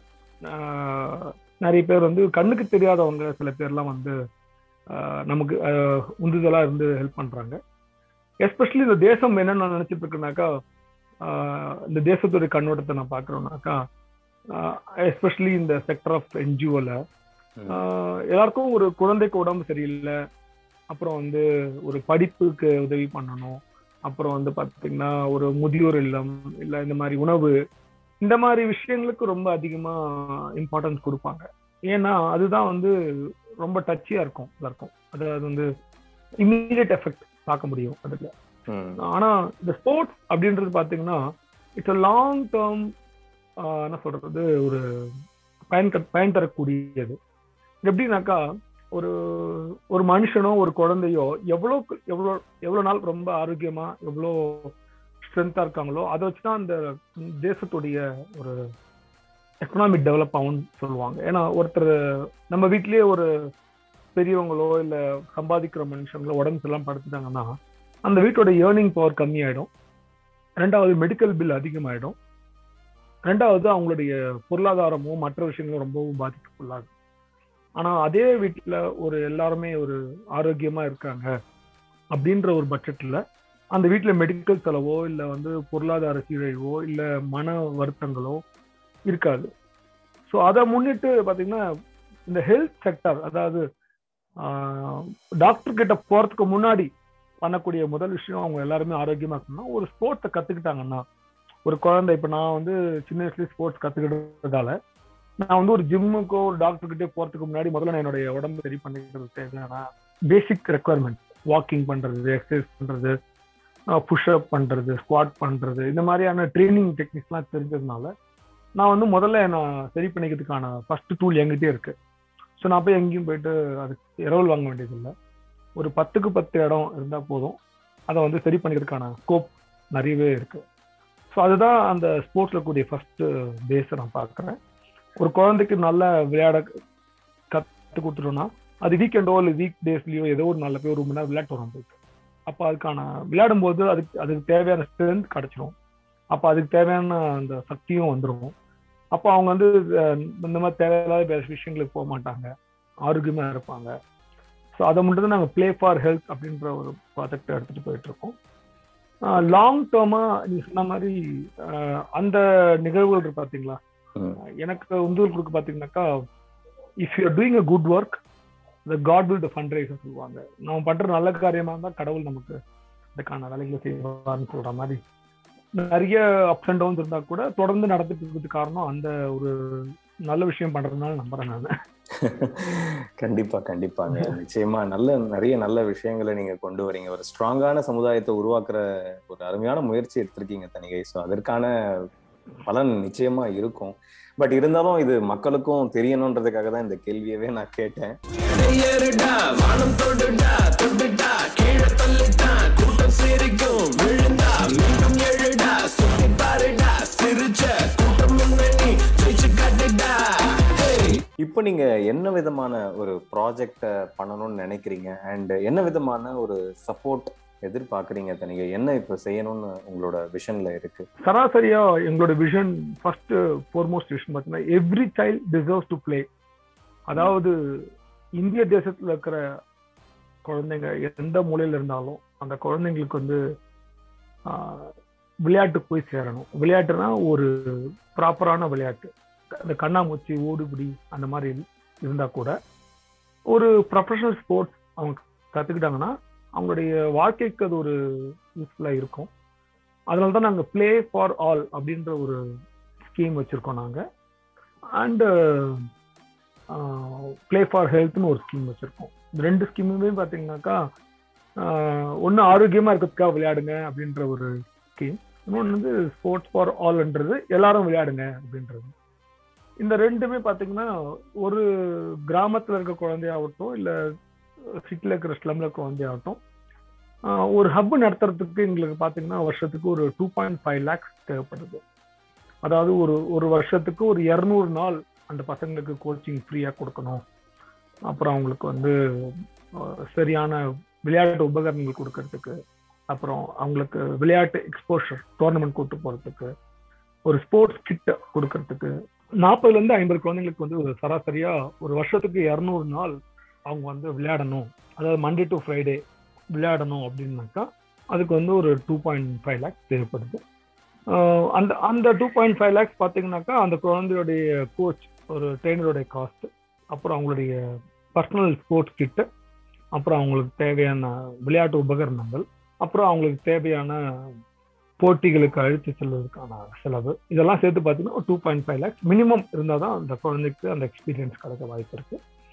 Speaker 4: நிறைய பேர் வந்து கண்ணுக்கு தெரியாதவங்க சில பேர்லாம் வந்து ஆஹ் நமக்கு ஆஹ் உந்துதலா இருந்து ஹெல்ப் பண்றாங்க எஸ்பெஷலி இந்த தேசம் என்ன நான் நினைச்சிட்டு இருக்கேனாக்கா ஆஹ் இந்த தேசத்துடைய கண்ணோட்டத்தை நான் பாக்குறேன்னாக்கா எஸ்பெஷலி இந்த செக்டர் ஆஃப் என்ஜிஓல எல்லாருக்கும் ஒரு குழந்தைக்கு உடம்பு சரியில்லை அப்புறம் வந்து ஒரு படிப்புக்கு உதவி பண்ணணும் அப்புறம் வந்து பாத்தீங்கன்னா ஒரு முதியோர் இல்லம் இல்ல இந்த மாதிரி உணவு இந்த மாதிரி விஷயங்களுக்கு ரொம்ப அதிகமா இம்பார்ட்டன்ஸ் கொடுப்பாங்க ஏன்னா அதுதான் வந்து ரொம்ப டச்சியா இருக்கும் எல்லாருக்கும் அதாவது வந்து இம்மீடியட் எஃபெக்ட் பார்க்க முடியும் அதுல
Speaker 3: ம்,
Speaker 4: ஆனா இந்த ஸ்போர்ட்ஸ் அப்படின்றது பாத்தீங்கன்னா இட்ஸ் a லாங் டேர்ம் என்ன சொல்றது ஒரு பயன் க- பயன் தரக்கூடியது எப்படின்னாக்கா ஒரு ஒரு மனுஷனோ ஒரு குழந்தையோ எவ்வளோ எவ்வளோ எவ்வளோ நாள் ரொம்ப ஆரோக்கியமா எவ்வளோ ஸ்ட்ரென்த்தா இருக்காங்களோ அதை வச்சுதான் அந்த தேசத்துடைய ஒரு எக்கனாமிக் டெவலப் ஆகும்னு சொல்லுவாங்க ஏன்னா ஒருத்தர் நம்ம வீட்லயே ஒரு பெரியவங்களோ இல்ல சம்பாதிக்கிற மனுஷங்களோ உடம்பு எல்லாம் படுத்துட்டாங்கன்னா அந்த வீட்டோட ஏர்னிங் பவர் கம்மியாயிடும் ரெண்டாவது மெடிக்கல் பில் அதிகமாயிடும் ரெண்டாவது அவங்களுடைய பொருளாதாரமும் மற்ற விஷயங்களும் ரொம்பவும் பாதிப்புக்குள்ளாகும் ஆனா அதே வீட்டுல ஒரு எல்லாருமே ஒரு ஆரோக்கியமா இருக்காங்க அப்படின்ற ஒரு பட்ஜெட்ல அந்த வீட்டுல மெடிக்கல் செலவோ இல்ல வந்து பொருளாதார சீரழிவோ இல்ல மன வருத்தங்களோ இருக்காது ஸோ அதை முன்னிட்டு பாத்தீங்கன்னா இந்த ஹெல்த் செக்டர் அதாவது டாக்டர் கிட்ட போறதுக்கு முன்னாடி பண்ணக்கூடிய முதல் விஷயம் அவங்க எல்லாருமே ஆரோக்கியமா இருக்கணும்னா ஒரு ஸ்போர்ட்ஸை கத்துக்கிட்டாங்கன்னா ஒரு குழந்தை இப்ப நான் வந்து சின்ன வயசுல ஸ்போர்ட்ஸ் கத்துக்கிட்டதால நான் வந்து ஒரு ஜிம்முக்கோ ஒரு டாக்டர் கிட்டே போறதுக்கு முன்னாடி முதல்ல நான் என்னுடைய உடம்பு சரி பண்ணிக்கிறது தேவையான பேசிக் ரெக்குவயர்மெண்ட் வாக்கிங் பண்றது எக்ஸசைஸ் பண்றது புஷ்அப் பண்றது ஸ்குவாட் பண்றது இந்த மாதிரியான ட்ரைனிங் டெக்னிக்ஸ்லாம் தெரிஞ்சதுனால நான் வந்து முதல்ல நான் சரி பண்ணிக்கிறதுக்கான ஃபர்ஸ்ட் டூல் என்கிட்டயே இருக்கு ஸோ நான் போய் எங்கேயும் போயிட்டு அதுக்கு இரவல் வாங்க வேண்டியதில்லை ஒரு பத்துக்கு பத்து இடம் இருந்தால் போதும் அதை வந்து சரி பண்ணிக்கிறதுக்கான ஸ்கோப் நிறையவே இருக்கு ஸோ அதுதான் அந்த ஸ்போர்ட்ஸ்ல கூடிய ஃபர்ஸ்ட் பேஸை நான் பார்க்குறேன் ஒரு குழந்தைக்கு நல்ல விளையாட கற்று கொடுத்துட்டோம்னா அது வீக்கெண்டோ இல்லை வீக் டேஸ்லயோ ஏதோ ஒரு நல்ல போய் ஒரு மணி நேரம் விளையாட்டு வரும் போயிட்டு அப்போ அதுக்கான விளையாடும் போது அதுக்கு அதுக்கு தேவையான ஸ்ட்ரென்த் கிடைச்சிரும் அப்போ அதுக்கு தேவையான அந்த சக்தியும் வந்துடும் அப்போ அவங்க வந்து அஹ், இந்த மாதிரி தேவையில்லாத வேற விஷயங்களுக்கு போக மாட்டாங்க ஆரோக்கியமா இருப்பாங்க ஸோ அதை மட்டும் தான் நாங்கள் ப்ளே ஃபார் ஹெல்த் அப்படின்ற ஒரு ப்ராஜெக்ட் எடுத்துட்டு போயிட்டு இருக்கோம் லாங் டேர்மா நீங்க சொன்ன மாதிரி அஹ், அந்த நிகழ்வுகள் இருக்கு பாத்தீங்களா
Speaker 3: ம்.
Speaker 4: எனக்கு உந்துதல் கொடுக்க பாத்தீங்கன்னாக்கா if you doing a good work the god will the fund rise சொல்லுவாங்க நம்ம பண்ற நல்ல காரியமா இருந்தா கடவுள் நமக்கு அதுக்கான வேலைகளை செய்வார்னு சொல்ற மாதிரி நிறைய அப்ஸ் அண்ட் டவுன்ஸ் இருந்தா கூட தொடர்ந்து நடந்துட்டு இருக்கிறதுக்கு காரணம் அந்த ஒரு நல்ல விஷயம் பண்றதுனால நம்புறேன் நான்
Speaker 3: கண்டிப்பா கண்டிப்பாங்க நிச்சயமா நல்ல நிறைய நல்ல விஷயங்களை நீங்க கொண்டு வரீங்க ஒரு ஸ்ட்ராங்கான சமுதாயத்தை உருவாக்குற ஒரு அருமையான முயற்சி எடுத்திருக்கீங்க தனிகை ஸோ அதற்கான பலன் நிச்சயமா இருக்கும் பட் இருந்தாலும் இது மக்களுக்கும் தெரியணுன்றதுக்காக தான் இந்த கேள்வியவே நான் கேட்டேன்
Speaker 5: ஏறுடா வானம் தொடுடா தொடுடா கீழே தள்ளிட்டா கூட்டம் சிரிக்கும் விழுந்தா மீண்டும் எழுடா சுத்தி பாருடா சிரிச்ச கூட்டம் முன்னணி ஜெயிச்சு காட்டுடா Hey!
Speaker 3: இப்போ நீங்க என்ன விதமான ஒரு ப்ராஜெக்ட பண்ணணும்னு நினைக்கிறீங்க அண்ட் என்ன விதமான ஒரு சப்போர்ட் எதிர்பார்க்கறீங்க தனிகை என்ன இப்போ செய்யணும்னு உங்களோட விஷன்ல இருக்கு
Speaker 4: சராசரியா எங்களோட விஷன் ஃபர்ஸ்ட் ஃபோர்மோஸ்ட் விஷன் பார்த்தீங்கன்னா every child deserves to play அதாவது இந்திய தேசத்துல இருக்கிற குழந்தைங்க எந்த மூலையில இருந்தாலும் அந்த குழந்தைங்களுக்கு வந்து ஆஹ், விளையாட்டு போய் சேரணும் விளையாட்டுனா ஒரு ப்ராப்பரான விளையாட்டு அந்த கண்ணாமூச்சி ஓடுபிடி அந்த மாதிரி இருந்தா கூட ஒரு ப்ரொஃபஷனல் ஸ்போர்ட்ஸ் அவங்க கத்துக்கிட்டாங்கன்னா அவங்களுடைய வாழ்க்கைக்கு அது ஒரு யூஸ்ஃபுல்லா இருக்கும் அதனால தான் நாங்கள் ப்ளே ஃபார் ஆல் அப்படின்ற ஒரு ஸ்கீம் வச்சுருக்கோம் நாங்கள் அண்டு ப்ளே ஃபார் ஹெல்த்னு ஒரு ஸ்கீம் வச்சுருக்கோம் இந்த ரெண்டு ஸ்கீமுமே பார்த்தீங்கன்னாக்கா ஒன்று ஆரோக்கியமாக இருக்கிறதுக்காக விளையாடுங்க அப்படின்ற ஒரு ஸ்கீம் இன்னொன்று வந்து ஸ்போர்ட்ஸ் ஃபார் ஆல்ன்றது எல்லாரும் விளையாடுங்க அப்படின்றது இந்த ரெண்டுமே பார்த்தீங்கன்னா ஒரு கிராமத்தில் இருக்க குழந்தையாகட்டும் இல்லை சிட்டியில் இருக்கிற ஸ்லம்ல இருக்க குழந்தையாகட்டும் ஆஹ் ஒரு ஹப் நடத்துறதுக்கு எங்களுக்கு பார்த்தீங்கன்னா வருஷத்துக்கு ஒரு டூ பாயிண்ட் ஃபைவ் லேக்ஸ் தேவைப்படுது அதாவது ஒரு ஒரு வருஷத்துக்கு ஒரு இரநூறு நாள் அந்த பசங்களுக்கு கோச்சிங் ஃப்ரீயாக கொடுக்கணும் அப்புறம் அவங்களுக்கு வந்து ஆஹ் சரியான விளையாட்டு உபகரணங்கள் கொடுக்கறதுக்கு அப்புறம் அவங்களுக்கு விளையாட்டு எக்ஸ்போஷர் டோர்னமெண்ட் கூட்டு போகிறதுக்கு ஒரு ஸ்போர்ட்ஸ் கிட்ட கொடுக்கறதுக்கு நாற்பதுலேருந்து ஐம்பது குழந்தைங்களுக்கு வந்து ஒரு சராசரியா ஒரு வருஷத்துக்கு இரநூறு நாள் அவங்க வந்து விளையாடணும் அதாவது மண்டே டு ஃப்ரைடே விளையாடணும் அப்படின்னாக்கா அதுக்கு வந்து ஒரு டூ பாயிண்ட் ஃபைவ் லேக்ஸ் தேவைப்படுது ஆஹ் அந்த அந்த டூ பாயிண்ட் ஃபைவ் லேக்ஸ் பார்த்தீங்கன்னாக்கா அந்த குழந்தையுடைய கோச் ஒரு ட்ரெயினருடைய காஸ்ட் அப்புறம் அவங்களுடைய பர்சனல் ஸ்போர்ட்ஸ் கிட்டு அப்புறம் அவங்களுக்கு தேவையான விளையாட்டு உபகரணங்கள் அப்புறம் அவங்களுக்கு தேவையான போட்டிகளுக்கு அழைத்து செல்வதற்கான செலவு இதெல்லாம் சேர்த்து பார்த்தீங்கன்னா ஒரு two point five lakhs minimum இருந்தால் தான் அந்த குழந்தைக்கு அந்த எக்ஸ்பீரியன்ஸ் கிடைக்க வாய்ப்பு இருக்கு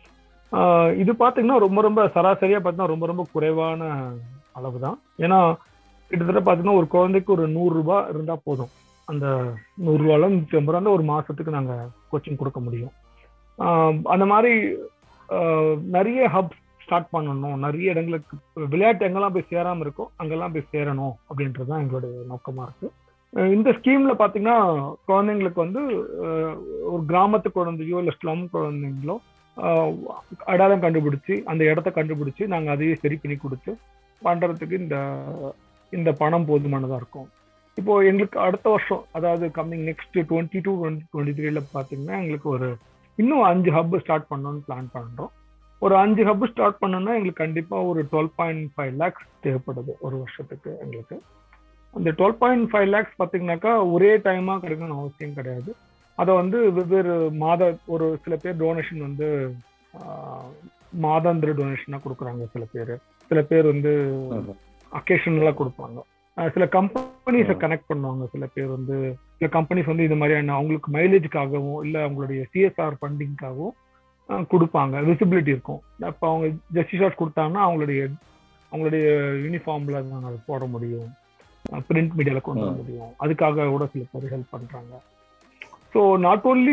Speaker 4: ஆஹ் இது பார்த்தீங்கன்னா ரொம்ப ரொம்ப சராசரியாக பார்த்தீங்கன்னா ரொம்ப ரொம்ப குறைவான அளவு தான் ஏன்னா கிட்டத்தட்ட பார்த்தீங்கன்னா ஒரு குழந்தைக்கு ஒரு நூறு ரூபாய் இருந்தால் போதும் அந்த நூறுரூவால நூற்றி ஐம்பது ரூபா ஒரு மாதத்துக்கு நாங்கள் கோச்சிங் கொடுக்க முடியும் ஆஹ் அந்த மாதிரி ஆஹ் நிறைய ஹப் ஸ்டார்ட் பண்ணணும் நிறைய இடங்களுக்கு விளையாட்டு எங்கெல்லாம் போய் சேராமல் இருக்கோ அங்கெல்லாம் போய் சேரணும் அப்படின்றது தான் எங்களுடைய நோக்கமாக இருக்கு அஹ் இந்த ஸ்கீம்ல பார்த்தீங்கன்னா குழந்தைங்களுக்கு வந்து அஹ் ஒரு கிராமத்து குழந்தையோ இல்லை ஸ்லம் குழந்தைங்களோ ஆஹ் அடையாளம் கண்டுபிடிச்சு அந்த இடத்த கண்டுபிடிச்சு நாங்கள் அதையே சரி பண்ணி கொடுத்து பண்ணுறதுக்கு இந்த இந்த பணம் போதுமானதாக இருக்கும் இப்போ எங்களுக்கு அடுத்த வருஷம் அதாவது coming next twenty two twenty twenty த்ரீல பார்த்தீங்கன்னா எங்களுக்கு ஒரு இன்னும் அஞ்சு ஹப் ஸ்டார்ட் பண்ணணும்னு பிளான் பண்ணுறோம் ஒரு அஞ்சு ஹப் ஸ்டார்ட் பண்ணோம்னா எங்களுக்கு கண்டிப்பாக ஒரு டுவெல் பாயிண்ட் ஃபைவ் லேக்ஸ் தேவைப்படுது ஒரு வருஷத்துக்கு எங்களுக்கு அந்த டுவெல் பாயிண்ட் ஃபைவ் லேக்ஸ் பார்த்தீங்கன்னாக்கா ஒரே டைமாக கிடைக்கணும்னு அவசியம் கிடையாது அதை வந்து வெவ்வேறு மாத ஒரு சில பேர் டொனேஷன் வந்து ஆஹ், மாதாந்திர டொனேஷனாக கொடுக்குறாங்க சில பேர் சில பேர் வந்து அக்கேஷனலாக கொடுப்பாங்க அஹ் சில கம்பெனிஸை கனெக்ட் பண்ணுவாங்க சில பேர் வந்து சில கம்பெனிஸ் வந்து இந்த மாதிரியான அவங்களுக்கு மைலேஜுக்காகவும் இல்லை அவங்களுடைய சிஎஸ்ஆர் ஃபண்டிங்காகவும் கொடுப்பாங்க விசிபிலிட்டி இருக்கும் அப்போ அவங்க ஜஸ்டி ஷாட் கொடுத்தாங்கன்னா அவங்களுடைய அவங்களுடைய யூனிஃபார்ம்ல நாங்கள் அதை போட முடியும் பிரிண்ட் மீடியாவில் கொண்டு வர முடியும் அதுக்காக கூட சில பேர் ஹெல்ப் பண்ணுறாங்க ஸோ நாட் ஓன்லி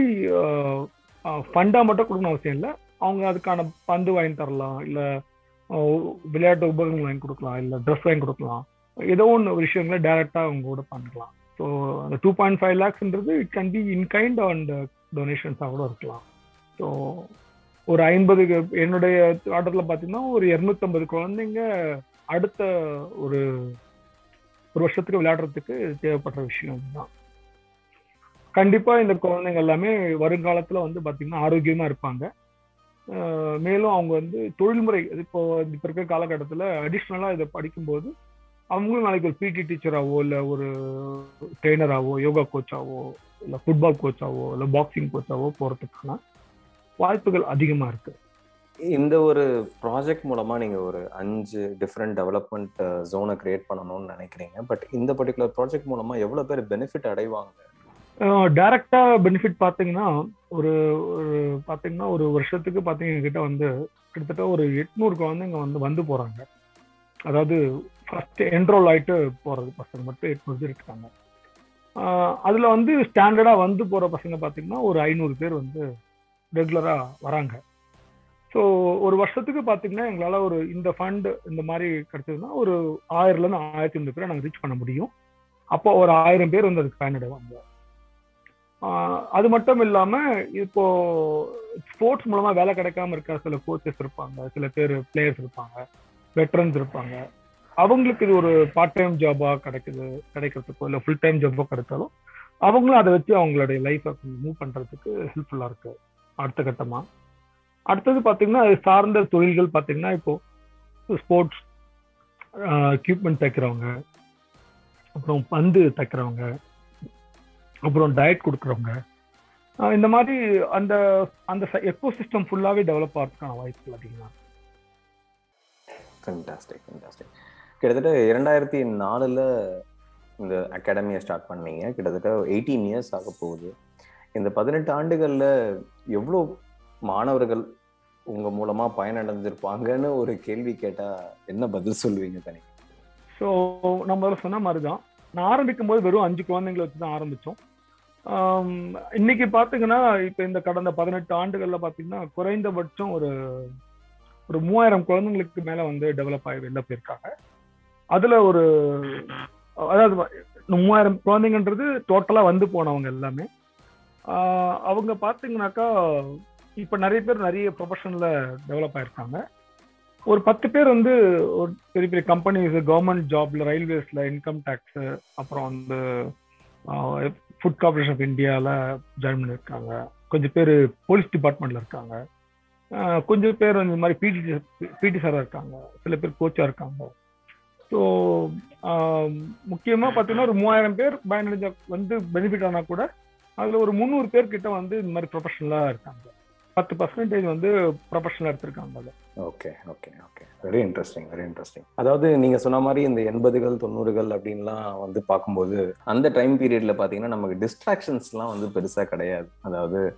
Speaker 4: ஃபண்டாக மட்டும் கொடுக்கணும் அவசியம் இல்லை அவங்க அதுக்கான பந்து வாங்கி தரலாம் இல்லை விளையாட்டு உபகரணங்கள் வாங்கி கொடுக்கலாம் இல்லை ட்ரெஸ் வாங்கி கொடுக்கலாம் ஏதோ ஒன்று விஷயங்களை டைரெக்டாக அவங்க கூட பண்ணலாம் ஸோ அந்த டூ பாயிண்ட் ஃபைவ் லேக்ஸ்ன்றது it can be in kind and டொனேஷன்ஸாக கூட இருக்கலாம் ஸோ ஒரு ஐம்பது என்னுடைய ஆர்டரில் பார்த்தீங்கன்னா ஒரு இரநூத்தம்பது குழந்தைங்க அடுத்த ஒரு ஒரு வருஷத்துக்கு விளையாடுறதுக்கு தேவைப்படுற விஷயம் இதுதான் கண்டிப்பா இந்த குழந்தைங்க எல்லாமே வருங்காலத்துல வந்து பாத்தீங்கன்னா ஆரோக்கியமா இருப்பாங்க அஹ் மேலும் அவங்க வந்து தொழில்முறை இப்போ இப்ப இருக்கிற காலகட்டத்துல அடிஷ்னலா இதை படிக்கும்போது அவங்களும் நாளைக்கு ஒரு பிடி டீச்சராவோ இல்ல ஒரு ட்ரெயினராவோ யோகா கோச்சாவோ இல்ல ஃபுட்பால் கோச்சாவோ இல்ல பாக்ஸிங் கோச்சாவோ போறதுக்கான வாய்ப்புகள் அதிகமா இருக்கு
Speaker 3: இந்த ஒரு ப்ராஜெக்ட் மூலமா நீங்க ஒரு அஞ்சு டிஃப்ரெண்ட் டெவலப்மெண்ட் ஜோனை கிரியேட் பண்ணணும்னு நினைக்கிறீங்க பட் இந்த பர்டிகுலர் ப்ராஜெக்ட் மூலமா எவ்வளவு பேர் பெனிஃபிட் அடைவாங்க
Speaker 4: டைரக்டா பெனிஃபிட் பாத்தீங்கன்னா ஒரு ஒரு பாத்தீங்கன்னா ஒரு வருஷத்துக்கு பாத்தீங்க கிட்ட வந்து கிட்டத்தட்ட ஒரு எட்நூறு குழந்தைங்க வந்து வந்து போறாங்க அதாவது ஃபர்ஸ்ட் என்ரோல் ஆயிட்டு போறது பசங்க மட்டும் எட்நூறு பேர் இருக்காங்க ஆஹ் அதுல வந்து ஸ்டாண்டர்டா வந்து போற பசங்க பாத்தீங்கன்னா ஒரு ஐநூறு பேர் வந்து ரெகுலரா வராங்க ஸோ ஒரு வருஷத்துக்கு பார்த்தீங்கன்னா எங்களால் ஒரு இந்த ஃபண்ட் இந்த மாதிரி கிடைச்சதுன்னா ஒரு ஆயிரம்லேருந்து ஆயிரத்தி ஐநூறு பேரை நாங்கள் ரீச் பண்ண முடியும் அப்போ ஒரு ஆயிரம் பேர் வந்து அதுக்கு பயனடைவாங்க ஆஹ் அது மட்டும் இல்லாம இப்போ ஸ்போர்ட்ஸ் மூலமா வேலை கிடைக்காம இருக்க சில கோச்சஸ் இருப்பாங்க சில பேர் பிளேயர்ஸ் இருப்பாங்க வெட்டரன்ஸ் இருப்பாங்க அவங்களுக்கு இது ஒரு பார்ட் டைம் ஜாபா கிடைக்குது கிடைக்கிறதுக்கோ இல்லை ஃபுல் டைம் ஜாபோ கிடைச்சாலும் அவங்களும் அதை வச்சு அவங்களுடைய லைஃப்பை மூவ் பண்றதுக்கு ஹெல்ப்ஃபுல்லா இருக்கு அடுத்த கட்டமா அடுத்தது பாத்தீங்கன்னா அது சார்ந்த தொழில்கள் பாத்தீங்கன்னா இப்போ ஸ்போர்ட்ஸ் எக்யூப்மெண்ட் தைக்கிறவங்க அப்புறம் பந்து தைக்கிறவங்க அப்புறம் டயட் கொடுக்குறவங்க ஆஹ் இந்த மாதிரி அந்த அந்த எக்கோ சிஸ்டம் ஃபுல்லாவே டெவலப் ஆகிறதுக்கான வாய்ப்புகள் அதிகமாக இருக்கு.
Speaker 3: ஃபென்டாஸ்டிக் ஃபென்டாஸ்டிக் கிட்டத்தட்ட இரண்டாயிரத்தி நாலுல இந்த அகாடமியை ஸ்டார்ட் பண்ணீங்க கிட்டத்தட்ட எயிட்டீன் இயர்ஸ் ஆக போகுது இந்த பதினெட்டு ஆண்டுகள்ல எவ்வளோ மாணவர்கள் உங்க மூலமா பயனடைஞ்சிருப்பாங்கன்னு ஒரு கேள்வி கேட்டா என்ன பதில் சொல்லுவீங்க தனி
Speaker 4: ஸோ நம்ம முதல்ல சொன்ன மாதிரி தான் நான் ஆரம்பிக்கும் போது வெறும் அஞ்சு குழந்தைங்களை வச்சு தான் ஆரம்பித்தோம் இன்னைக்கு பார்த்தீங்கன்னா இப்போ இந்த கடந்த பதினெட்டு ஆண்டுகளில் பார்த்தீங்கன்னா குறைந்தபட்சம் ஒரு ஒரு மூவாயிரம் குழந்தைங்களுக்கு மேலே வந்து டெவலப் ஆகி வெளில போயிருக்காங்க அதில் ஒரு அதாவது மூவாயிரம் குழந்தைங்கன்றது டோட்டலாக வந்து போனவங்க எல்லாமே ஆஹ் அவங்க பார்த்தீங்கன்னாக்கா இப்போ நிறைய பேர் நிறைய ப்ரொஃபஷனில் டெவலப் ஆயிருக்காங்க ஒரு பத்து பேர் வந்து ஒரு பெரிய பெரிய கம்பெனிஸ் கவர்மெண்ட் ஜாப்ல ரயில்வேஸ்ல இன்கம் டேக்ஸ் அப்புறம் வந்து ஃபுட் கார்பரேஷன் ஆஃப் இந்தியாவில் ஜாயின் பண்ணியிருக்காங்க கொஞ்சம் பேர் போலீஸ் டிபார்ட்மெண்ட்ல இருக்காங்க ஆஹ் கொஞ்சம் பேர் இந்த மாதிரி பிடி பிடி சாராக இருக்காங்க சில பேர் கோச்சாக இருக்காங்க ஸோ முக்கியமாக பார்த்தீங்கன்னா ஒரு மூவாயிரம் பேர் பயனடைஞ்ச வந்து பெனிஃபிட் ஆனால் கூட அதில் ஒரு முந்நூறு பேர் கிட்ட வந்து இந்த மாதிரி ப்ரொஃபஷனலாக இருக்காங்க பத்து பர்சன்டேஜ் வந்து ப்ரொஃபஷனலாக எடுத்திருக்காங்க அதை
Speaker 3: okay okay okay very interesting very interesting அதாவது நீங்க சொன்ன மாதிரி இந்த எண்பதுகள் தொண்ணூறுகள் அப்படின்லாம் வந்து பார்க்கும்போது அந்த டைம் பீரியட்ல பாத்தீங்கன்னா நமக்கு டிஸ்ட்ராக்ஷன்ஸ்லாம் வந்து பெருசா கிடையாது அதாவது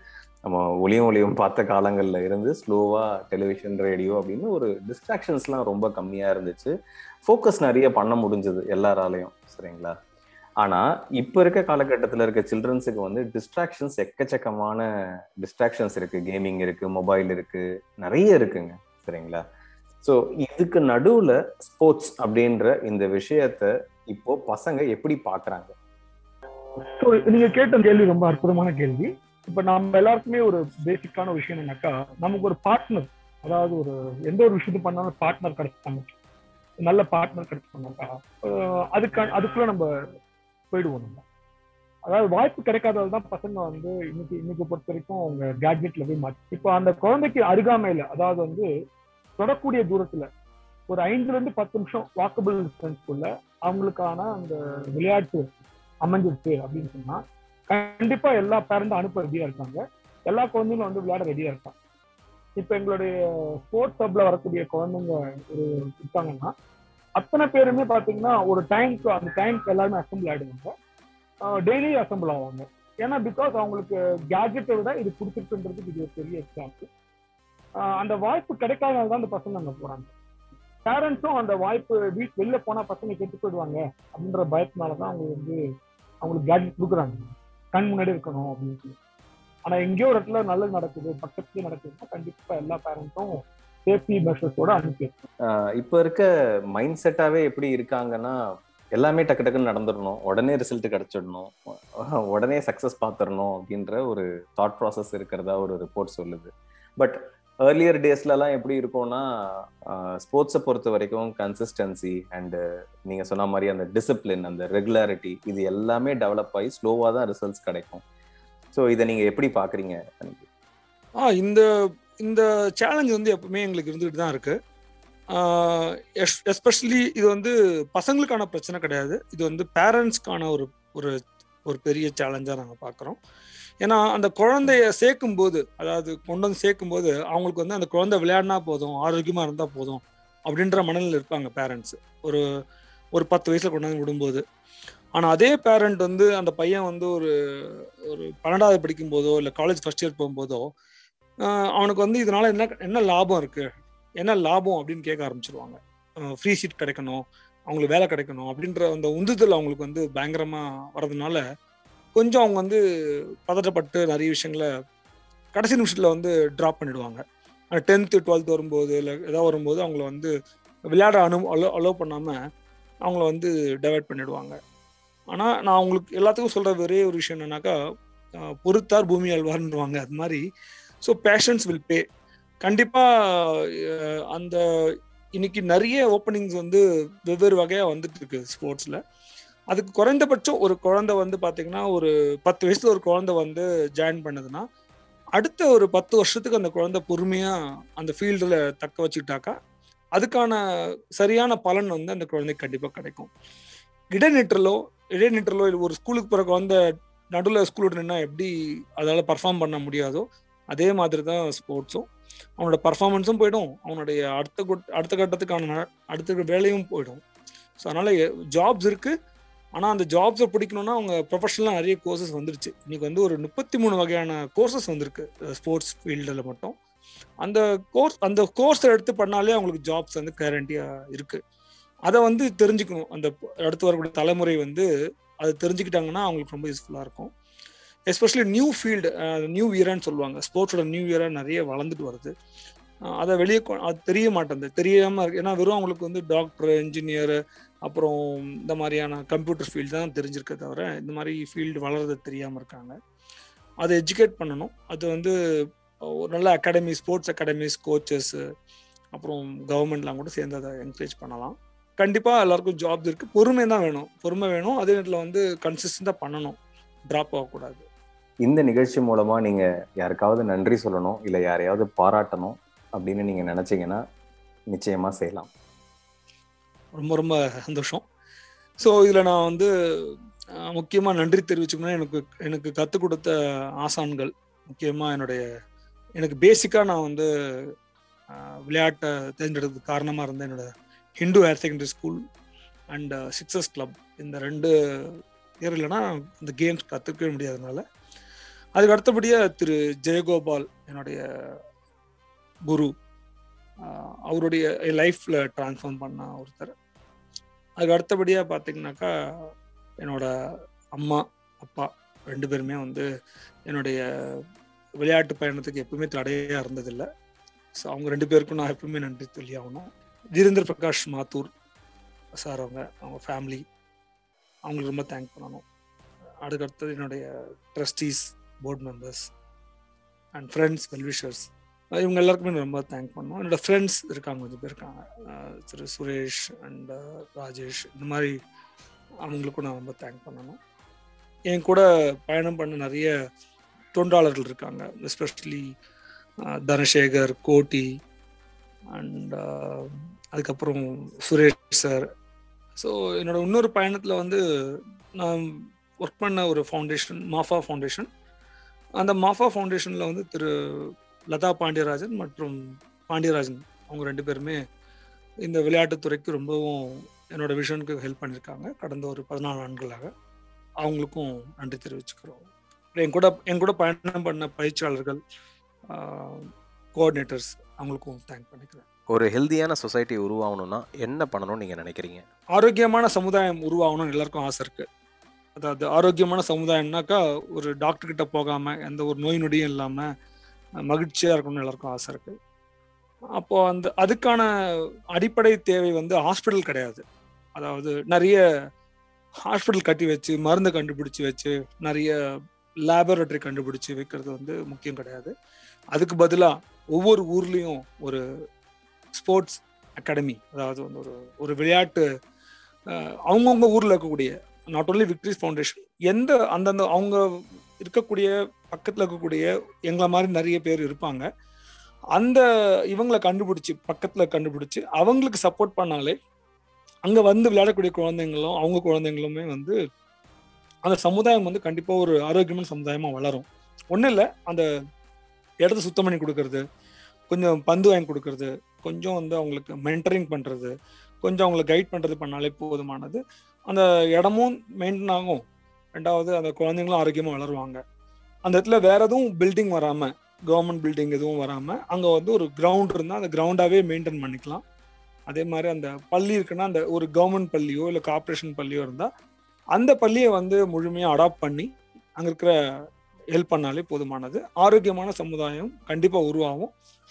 Speaker 3: நம்ம ஒளியும் ஒளியும் பார்த்த காலங்கள்ல இருந்து ஸ்லோவா டெலிவிஷன் ரேடியோ அப்படின்னு ஒரு டிஸ்ட்ராக்ஷன்ஸ்லாம் ரொம்ப கம்மியா இருந்துச்சு ஃபோக்கஸ் நிறைய பண்ண முடிஞ்சது எல்லாராலையும் சரிங்களா ஆனா இப்ப இருக்க காலகட்டத்துல இருக்க சில்ட்ரன்ஸுக்கு வந்து டிஸ்ட்ராக்ஷன்ஸ் எக்கச்சக்கமான டிஸ்ட்ராக்ஷன்ஸ் இருக்கு கேமிங் இருக்கு மொபைல் இருக்கு நிறைய இருக்குங்க சரிங்களா ஸோ இதுக்கு நடுவுல ஸ்போர்ட்ஸ் அப்படின்ற இந்த விஷயத்த இப்போ பசங்க எப்படி பாக்குறாங்க
Speaker 4: ஸோ நீங்க கேட்ட கேள்வி ரொம்ப அற்புதமான கேள்வி இப்ப நம்ம எல்லாருக்குமே ஒரு பேசிக்கான ஒரு விஷயம் என்னன்னாக்கா நமக்கு ஒரு பார்ட்னர் அதாவது ஒரு எந்த ஒரு விஷயத்தை பண்ணாலும் பார்ட்னர் கிடைச்சாங்க நல்ல பார்ட்னர் கிடைச்சாங்கக்கா அதுக்கு அதுக்குள்ள நம்ம போயிடுவோம் நம்ம அதாவது வாய்ப்பு கிடைக்காதது தான் பசங்க வந்து இன்னைக்கு இன்னைக்கு பொறுத்த வரைக்கும் அவங்க கேட்ஜெட்ல போய் மாற்றி இப்போ அந்த குழந்தைக்கு அருகாமையில அதாவது வந்து தொடக்கூடிய தூரத்துல ஒரு ஐந்துல இருந்து பத்து நிமிஷம் வாக்கபிள் டிஸ்டன்ஸ்க்குள்ள அவங்களுக்கான அந்த விளையாட்டு அமைஞ்சிருச்சு அப்படின்னு சொன்னா கண்டிப்பா எல்லா பேரண்டும் அனுப்ப ரெடியா இருக்காங்க எல்லா குழந்தைங்களும் வந்து விளையாட ரெடியா இருக்காங்க இப்ப எங்களுடைய ஸ்போர்ட்ஸ் ஹப்ல வரக்கூடிய குழந்தைங்க ஒரு இருக்காங்கன்னா அத்தனை பேருமே பாத்தீங்கன்னா ஒரு டைம்க்கு அந்த டைம்க்கு எல்லாருமே அசம்பிள் ஆயிடுவாங்க டெய்லி அசம்பிள் ஆவாங்க ஏன்னா பிகாஸ் அவங்களுக்கு கேஜெட்டை விட இது பிடிச்சிருக்குன்றதுக்கு இது ஒரு பெரிய எக்ஸாம்பிள் அந்த வாய்ப்பு கிடைக்காதனால தான் அந்த பசங்க அங்க போறாங்க பேரண்ட்ஸும் அந்த வாய்ப்பு வீட் வெளில போனா பசங்க கெட்டு போயிடுவாங்க அப்படின்ற பயத்தினால தான் அவங்க வந்து அவங்களுக்கு கேஜெட் கொடுக்குறாங்க கண் முன்னாடி இருக்கணும் அப்படின்னு சொல்லி ஆனா எங்கேயோ ஒரு இடத்துல நல்லது நடக்குது பக்கத்துலயே நடக்குதுன்னா கண்டிப்பா எல்லா பேரண்ட்ஸும் சேஃப்டி மெஷர்ஸோட அனுப்பி
Speaker 3: இப்போ இருக்க மைண்ட் செட்டாவே எப்படி இருக்காங்கன்னா எல்லாமே டக்கு டக்குன்னு நடந்துடணும் உடனே ரிசல்ட் கிடைச்சிடணும் உடனே சக்சஸ் பார்த்துடணும் அப்படின்ற ஒரு தாட் ப்ராசஸ் இருக்கிறதா ஒரு ரிப்போர்ட் சொல்லுது பட் ஏர்லியர் டேஸ்லலாம் எப்படி இருக்கும்னா ஸ்போர்ட்ஸை பொறுத்த வரைக்கும் கன்சிஸ்டன்சி அண்டு நீங்கள் சொன்ன மாதிரி அந்த டிசிப்ளின் அந்த ரெகுலாரிட்டி இது எல்லாமே டெவலப் ஆகி ஸ்லோவாக தான் ரிசல்ட்ஸ் கிடைக்கும் ஸோ இதை நீங்கள் எப்படி பார்க்குறீங்க
Speaker 6: ஆ இந்த இந்த சேலஞ்ச் வந்து எப்பவுமே எங்களுக்கு இருந்துகிட்டு தான் இருக்கு எஸ்பெஷலி இது வந்து பசங்களுக்கான பிரச்சனை கிடையாது இது வந்து பேரண்ட்ஸ்க்கான ஒரு ஒரு ஒரு பெரிய சேலஞ்சாக நாங்கள் பார்க்குறோம் ஏன்னா அந்த குழந்தைய சேர்க்கும் போது அதாவது கொண்டு வந்து சேர்க்கும் போது அவங்களுக்கு வந்து அந்த குழந்தை விளையாடினா போதும் ஆரோக்கியமாக இருந்தால் போதும் அப்படின்ற மனநிலை இருப்பாங்க பேரண்ட்ஸ் ஒரு ஒரு பத்து வயசுல கொண்டு வந்து விடும்போது ஆனால் அதே பேரண்ட் வந்து அந்த பையன் வந்து ஒரு ஒரு பன்னெண்டாவது படிக்கும் போதோ இல்லை காலேஜ் ஃபர்ஸ்ட் இயர் போகும்போதோ அவனுக்கு வந்து இதனால என்ன என்ன லாபம் இருக்கு என்ன லாபம் அப்படின்னு கேட்க ஆரம்பிச்சிருவாங்க ஃப்ரீ சீட் கிடைக்கணும் அவங்களுக்கு வேலை கிடைக்கணும் அப்படின்ற அந்த உந்துதல் அவங்களுக்கு வந்து பயங்கரமா வர்றதுனால கொஞ்சம் அவங்க வந்து பதட்டப்பட்டு நிறைய விஷயங்களை கடைசி நிமிஷத்துல வந்து ட்ராப் பண்ணிடுவாங்க டென்த்து டுவெல்த் வரும்போது இல்லை ஏதாவது வரும்போது அவங்கள வந்து விளையாட அனு அலோ அலோவ் பண்ணாமல் அவங்கள வந்து டைவர்ட் பண்ணிடுவாங்க ஆனால் நான் அவங்களுக்கு எல்லாத்துக்கும் சொல்கிற ஒரே ஒரு விஷயம் என்னன்னாக்கா பொறுத்தார் பூமி அல்வார்ன்னுவாங்க அது மாதிரி ஸோ பேஷன்ஸ் வில் பே கண்டிப்பாக அந்த இன்னைக்கு நிறைய ஓப்பனிங்ஸ் வந்து வெவ்வேறு வகையாக வந்துட்டு இருக்கு ஸ்போர்ட்ஸில் அதுக்கு குறைந்தபட்சம் ஒரு குழந்தை வந்து பார்த்தீங்கன்னா ஒரு பத்து வயசுல ஒரு குழந்தை வந்து ஜாயின் பண்ணுதுன்னா அடுத்த ஒரு பத்து வருஷத்துக்கு அந்த குழந்தை பொறுமையாக அந்த ஃபீல்டில் தக்க வச்சுக்கிட்டாக்கா அதுக்கான சரியான பலன் வந்து அந்த குழந்தைக்கு கண்டிப்பாக கிடைக்கும் இடைநிற்றலோ இடைநிற்றலோ இல்லை ஒரு ஸ்கூலுக்கு போகிற குழந்தை நடுவில் ஸ்கூல் நின்னா எப்படி அதால் பர்ஃபார்ம் பண்ண முடியாதோ அதே மாதிரி தான் ஸ்போர்ட்ஸும் அவனோட பர்ஃபார்மன்ஸும் போயிடும் அவனுடைய அடுத்த அடுத்த கட்டத்துக்கான அடுத்த வேலையும் போயிடும் ஸோ அதனால ஜாப்ஸ் இருக்கு ஆனால் அந்த ஜாப்ஸை பிடிக்கணும்னா அவங்க ப்ரொஃபஷனலாக நிறைய கோர்சஸ் வந்துருச்சு இன்னைக்கு வந்து ஒரு முப்பத்தி மூணு வகையான கோர்சஸ் வந்திருக்கு ஸ்போர்ட்ஸ் ஃபீல்டில் மட்டும் அந்த கோர்ஸ் அந்த கோர்ஸை எடுத்து பண்ணாலே அவங்களுக்கு ஜாப்ஸ் வந்து கேரண்டியாக இருக்கு அதை வந்து தெரிஞ்சுக்கணும் அந்த அடுத்து வரக்கூடிய தலைமுறை வந்து அதை தெரிஞ்சுக்கிட்டாங்கன்னா அவங்களுக்கு ரொம்ப யூஸ்ஃபுல்லாக இருக்கும் எஸ்பெஷலி நியூ ஃபீல்டு நியூ இயரான்னு சொல்லுவாங்க ஸ்போர்ட்ஸோட நியூ இயராக நிறைய வளர்ந்துட்டு வருது அதை வெளியே அது தெரிய மாட்டேங்குது தெரியாமல் இருக்கு ஏன்னா வெறும் அவங்களுக்கு வந்து டாக்டர் இன்ஜினியர் அப்புறம் இந்த மாதிரியான கம்ப்யூட்டர் ஃபீல்டு தான் தெரிஞ்சிருக்க தவிர இந்த மாதிரி ஃபீல்டு வளர்றது தெரியாமல் இருக்காங்க அதை எஜுகேட் பண்ணணும் அது வந்து ஒரு நல்ல அகாடமி ஸ்போர்ட்ஸ் அகாடமிஸ் கோச்சஸ் அப்புறம் கவர்மெண்ட்லாம் கூட சேர்ந்து அதை என்கரேஜ் பண்ணலாம் கண்டிப்பாக எல்லாருக்கும் ஜாப்ஸ் இருக்குது பொறுமை தான் வேணும் பொறுமை வேணும் அதே நேரத்தில் வந்து கன்சிஸ்டண்டாக பண்ணணும் ட்ராப் ஆகக்கூடாது
Speaker 3: இந்த நிகழ்ச்சி மூலமா நீங்க யாருக்காவது நன்றி சொல்லணும் இல்லை யாரையாவது பாராட்டணும் அப்படின்னு நீங்க நினைச்சீங்கன்னா நிச்சயமா செய்யலாம்
Speaker 6: ரொம்ப ரொம்ப சந்தோஷம் ஸோ இதில் நான் வந்து முக்கியமாக நன்றி தெரிவிச்சுக்கணும் எனக்கு எனக்கு கற்றுக் கொடுத்த ஆசான்கள் முக்கியமாக என்னுடைய எனக்கு பேசிக்காக நான் வந்து விளையாட்டை தேர்ந்தெடுத்ததுக்கு காரணமாக இருந்த என்னோட Hindu higher secondary school and sixes club இந்த ரெண்டு பேர் இல்லைன்னா இந்த கேம்ஸ் கற்றுக்கவே முடியாதனால அதுக்கு அடுத்தபடியா திரு ஜெயகோபால் என்னுடைய குரு ஆஹ் அவருடைய லைஃப்ல டிரான்ஸ்ஃபார்ம் பண்ண ஒருத்தர் அதுக்கு அடுத்தபடியா பார்த்தீங்கன்னாக்கா என்னோட அம்மா அப்பா ரெண்டு பேருமே வந்து என்னுடைய விளையாட்டு பயணத்துக்கு எப்பவுமே தடையா இருந்ததில்லை ஸோ அவங்க ரெண்டு பேருக்கும் நான் எப்பவுமே நன்றி சொல்லி ஆகணும் வீரேந்திர பிரகாஷ் மாத்தூர் சார் அவங்க அவங்க ஃபேமிலி அவங்களுக்கு ரொம்ப தேங்க் பண்ணணும் அதுக்கு அடுத்தது என்னுடைய trustees board members and friends well wishers இவங்க எல்லாருக்குமே நான் ரொம்ப தேங்க் பண்ணணும் என்னோட ஃப்ரெண்ட்ஸ் இருக்காங்க கொஞ்சம் பேர் இருக்காங்க அஹ் திரு சுரேஷ் அண்ட் ராஜேஷ் இந்த மாதிரி அவங்களுக்கும் நான் ரொம்ப தேங்க் பண்ணணும் என் கூட பயணம் பண்ண நிறைய தொண்டாளர்கள் இருக்காங்க எஸ்பெஷலி தனசேகர் கோட்டி அண்ட் அதுக்கப்புறம் சுரேஷ் சார் ஸோ என்னோட இன்னொரு பயணத்தில் வந்து நான் ஒர்க் பண்ண ஒரு ஃபவுண்டேஷன் மாஃபா ஃபவுண்டேஷன் அந்த மாஃபா ஃபவுண்டேஷனில் வந்து திரு லதா பாண்டியராஜன் மற்றும் பாண்டியராஜன் அவங்க ரெண்டு பேருமே இந்த விளையாட்டுத்துறைக்கு ரொம்பவும் என்னோட விஷனுக்கு ஹெல்ப் பண்ணியிருக்காங்க கடந்த ஒரு பதினாலு ஆண்டுகளாக அவங்களுக்கும் நன்றி தெரிவிச்சுக்கிறோம் என் கூட என் கூட பயணம் பண்ண பயிற்சியாளர்கள் கோஆர்டினேட்டர்ஸ் அவங்களுக்கும் தேங்க் பண்ணிக்கிறேன்
Speaker 7: ஒரு ஹெல்தியான சொசைட்டி உருவாகணும்னா என்ன பண்ணணும்னு நீங்கள் நினைக்கிறீங்க
Speaker 6: ஆரோக்கியமான சமுதாயம் உருவாகணும்னு எல்லாருக்கும் ஆசை இருக்கு அதாவது ஆரோக்கியமான சமுதாயம்னாக்கா ஒரு டாக்டர் கிட்ட போகாம எந்த ஒரு நோய் நொடியும் இல்லாம அஹ், மகிழ்ச்சியா இருக்கணும்னு எல்லாருக்கும் ஆசை இருக்கு அப்போ அந்த அதுக்கான அடிப்படை தேவை வந்து ஹாஸ்பிட்டல் கிடையாது அதாவது நிறைய ஹாஸ்பிட்டல் கட்டி வச்சு மருந்து கண்டுபிடிச்சு வச்சு நிறைய லேபரட்டரி கண்டுபிடிச்சு வைக்கிறது வந்து முக்கியம் கிடையாது அதுக்கு பதிலா ஒவ்வொரு ஊர்லயும் ஒரு ஸ்போர்ட்ஸ் அகாடமி அதாவது வந்து ஒரு ஒரு விளையாட்டு அஹ், அவங்கவங்க ஊர்ல இருக்கக்கூடிய நாட் ஓன்லி விக்டரிஸ் ஃபவுண்டேஷன் எந்த அந்தந்த அவங்க இருக்கக்கூடிய பக்கத்துல இருக்கக்கூடிய எங்களை மாதிரி நிறைய பேர் இருப்பாங்க அந்த இவங்களை கண்டுபிடிச்சு பக்கத்துல கண்டுபிடிச்சு அவங்களுக்கு சப்போர்ட் பண்ணாலே அங்க வந்து விளையாடக்கூடிய குழந்தைங்களும் அவங்க குழந்தைங்களுமே வந்து அந்த சமுதாயம் வந்து கண்டிப்பா ஒரு ஆரோக்கியமான சமுதாயமா வளரும் ஒண்ணும் இல்ல அந்த இடத்த சுத்தம் பண்ணி கொடுக்கறது கொஞ்சம் பந்து வாங்கி கொடுக்கறது கொஞ்சம் வந்து அவங்களுக்கு மென்டரிங் பண்றது கொஞ்சம் அவங்களை கைட் பண்றது பண்ணாலே போதுமானது அந்த இடமும் மெயின்டைன் ஆகும் ரெண்டாவது அந்த குழந்தைங்களும் ஆரோக்கியமா வளருவாங்க அந்த இடத்துல வேற எதுவும் பில்டிங் வராம கவர்மெண்ட் பில்டிங் எதுவும் வராம அங்க வந்து ஒரு கிரவுண்ட் இருந்தா அந்த கிரவுண்டாவே மெயின்டைன் பண்ணிக்கலாம் அதே மாதிரி அந்த பள்ளி இருக்குன்னா அந்த ஒரு கவர்மெண்ட் பள்ளியோ இல்லை கார்ப்பரேஷன் பள்ளியோ இருந்தா அந்த பள்ளியை வந்து முழுமையா அடாப்ட் பண்ணி அங்க இருக்கிற ஹெல்ப் பண்ணாலே போதுமானது ஆரோக்கியமான சமுதாயம் கண்டிப்பா உருவாகும்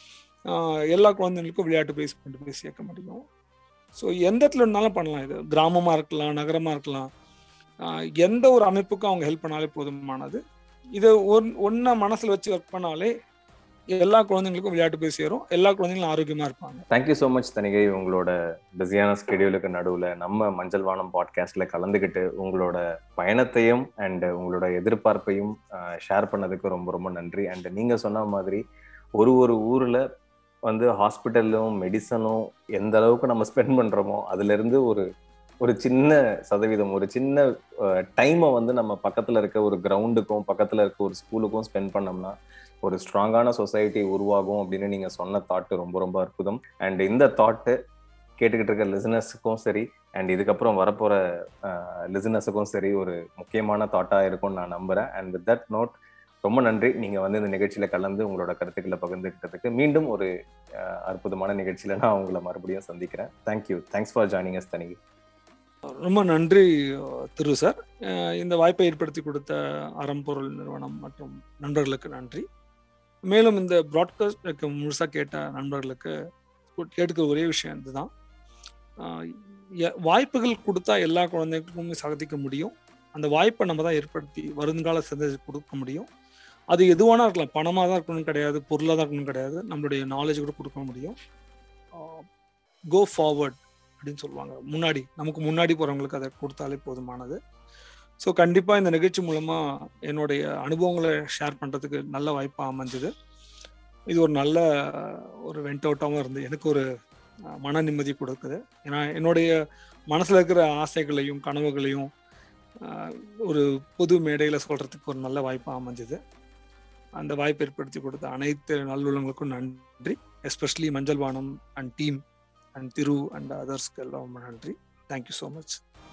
Speaker 6: ஆஹ் எல்லா குழந்தைங்களுக்கும் விளையாட்டு பேசி கொண்டு போய் சேர்க்க முடியும் ஸோ எந்த இடத்துல இருந்தாலும் பண்ணலாம் இது கிராமமா இருக்கலாம் நகரமா இருக்கலாம் ஆஹ் எந்த ஒரு அமைப்புக்கும் அவங்க ஹெல்ப் பண்ணாலே போதுமானது இதை ஒன் ஒன்றை மனசுல வச்சு ஒர்க் பண்ணாலே எல்லா குழந்தைங்களுக்கும் விளையாட்டு போய் சேரும் எல்லா குழந்தைங்களும் ஆரோக்கியமா இருப்பாங்க
Speaker 3: தேங்க்யூ ஸோ மச் தனிகை உங்களோட பிஸியான ஸ்கெடியூலுக்கு நடுவில் நம்ம மஞ்சள் வானம் பாட்காஸ்ட்ல கலந்துக்கிட்டு உங்களோட பயணத்தையும் அண்ட் உங்களோட எதிர்பார்ப்பையும் ஷேர் பண்ணதுக்கு ரொம்ப ரொம்ப நன்றி அண்ட் நீங்க சொன்ன மாதிரி ஒரு ஒரு ஊர்ல வந்து ஹாஸ்பிட்டலும் மெடிசனும் எந்த அளவுக்கு நம்ம ஸ்பெண்ட் பண்றோமோ அதுல இருந்து ஒரு ஒரு சின்ன சதவீதம் ஒரு சின்ன டைமை வந்து நம்ம பக்கத்துல இருக்க ஒரு கிரவுண்டுக்கும் பக்கத்துல இருக்க ஒரு ஸ்கூலுக்கும் ஸ்பெண்ட் பண்ணோம்னா ஒரு ஸ்ட்ராங்கான சொசைட்டி உருவாகும் அப்படின்னு நீங்க சொன்ன தாட்டு ரொம்ப ரொம்ப அற்புதம் அண்ட் இந்த தாட்டு கேட்டுக்கிட்டு இருக்க லிசனர்ஸுக்கும் சரி அண்ட் இதுக்கப்புறம் வரப்போற லிசனர்ஸுக்கும் சரி ஒரு முக்கியமான தாட்டா இருக்கும்னு நான் நம்புறேன் அண்ட் வித் தட் நோட் ரொம்ப நன்றி நீங்க வந்து இந்த நிகழ்ச்சியில கலந்து உங்களோட கருத்துக்களை பகிர்ந்துக்கிட்டதுக்கு மீண்டும் ஒரு அஹ், அற்புதமான நிகழ்ச்சியில நான் உங்களை மறுபடியும் சந்திக்கிறேன் thank you thanks for joining us Thanigai
Speaker 6: ரொம்ப நன்றி அஹ், திரு சார் அஹ், இந்த வாய்ப்பை ஏற்படுத்தி கொடுத்த அறம்பொருள் நிறுவனம் மற்றும் நண்பர்களுக்கு நன்றி மேலும் இந்த ப்ராட்காஸ்ட் முழுசா கேட்ட நண்பர்களுக்கு கேட்டுக்க ஒரே விஷயம் இதுதான் அஹ், எ- வாய்ப்புகள் கொடுத்தா எல்லா குழந்தைகளுக்கும் சாதிக்க முடியும் அந்த வாய்ப்பை நம்ம தான் ஏற்படுத்தி வருங்கால சந்ததி கொடுக்க முடியும் அது எதுவானா இருக்கலாம் பணமாக தான் இருக்கணும் கிடையாது பொருளாக தான் இருக்கணும் கிடையாது நம்மளுடைய நாலேஜ் கூட கொடுக்க முடியும் கோ ஃபார்வர்ட் அப்படின்னு சொல்லுவாங்க முன்னாடி நமக்கு முன்னாடி போறவங்களுக்கு அதை கொடுத்தாலே போதுமானது ஸோ கண்டிப்பா இந்த நிகழ்ச்சி மூலமா என்னுடைய அனுபவங்களை ஷேர் பண்றதுக்கு நல்ல வாய்ப்பா அமைஞ்சது இது ஒரு நல்ல ஒரு வெண்ட் அவுட்டாகவும் இருந்து எனக்கு ஒரு அஹ், மன நிம்மதி கொடுக்குது ஏன்னா என்னுடைய மனசுல இருக்கிற ஆசைகளையும் கனவுகளையும் அஹ், ஒரு பொது மேடையில சொல்றதுக்கு ஒரு நல்ல வாய்ப்பா அமைஞ்சது அந்த வாய்ப்பு ஏற்படுத்தி கொடுத்த அனைத்து நல்லுள்ளங்களுக்கும் நன்றி especially Manjal Vanam and team and Thiru and அதர்ஸ்க்கு எல்லாம் ரொம்ப நன்றி தேங்க்யூ ஸோ மச்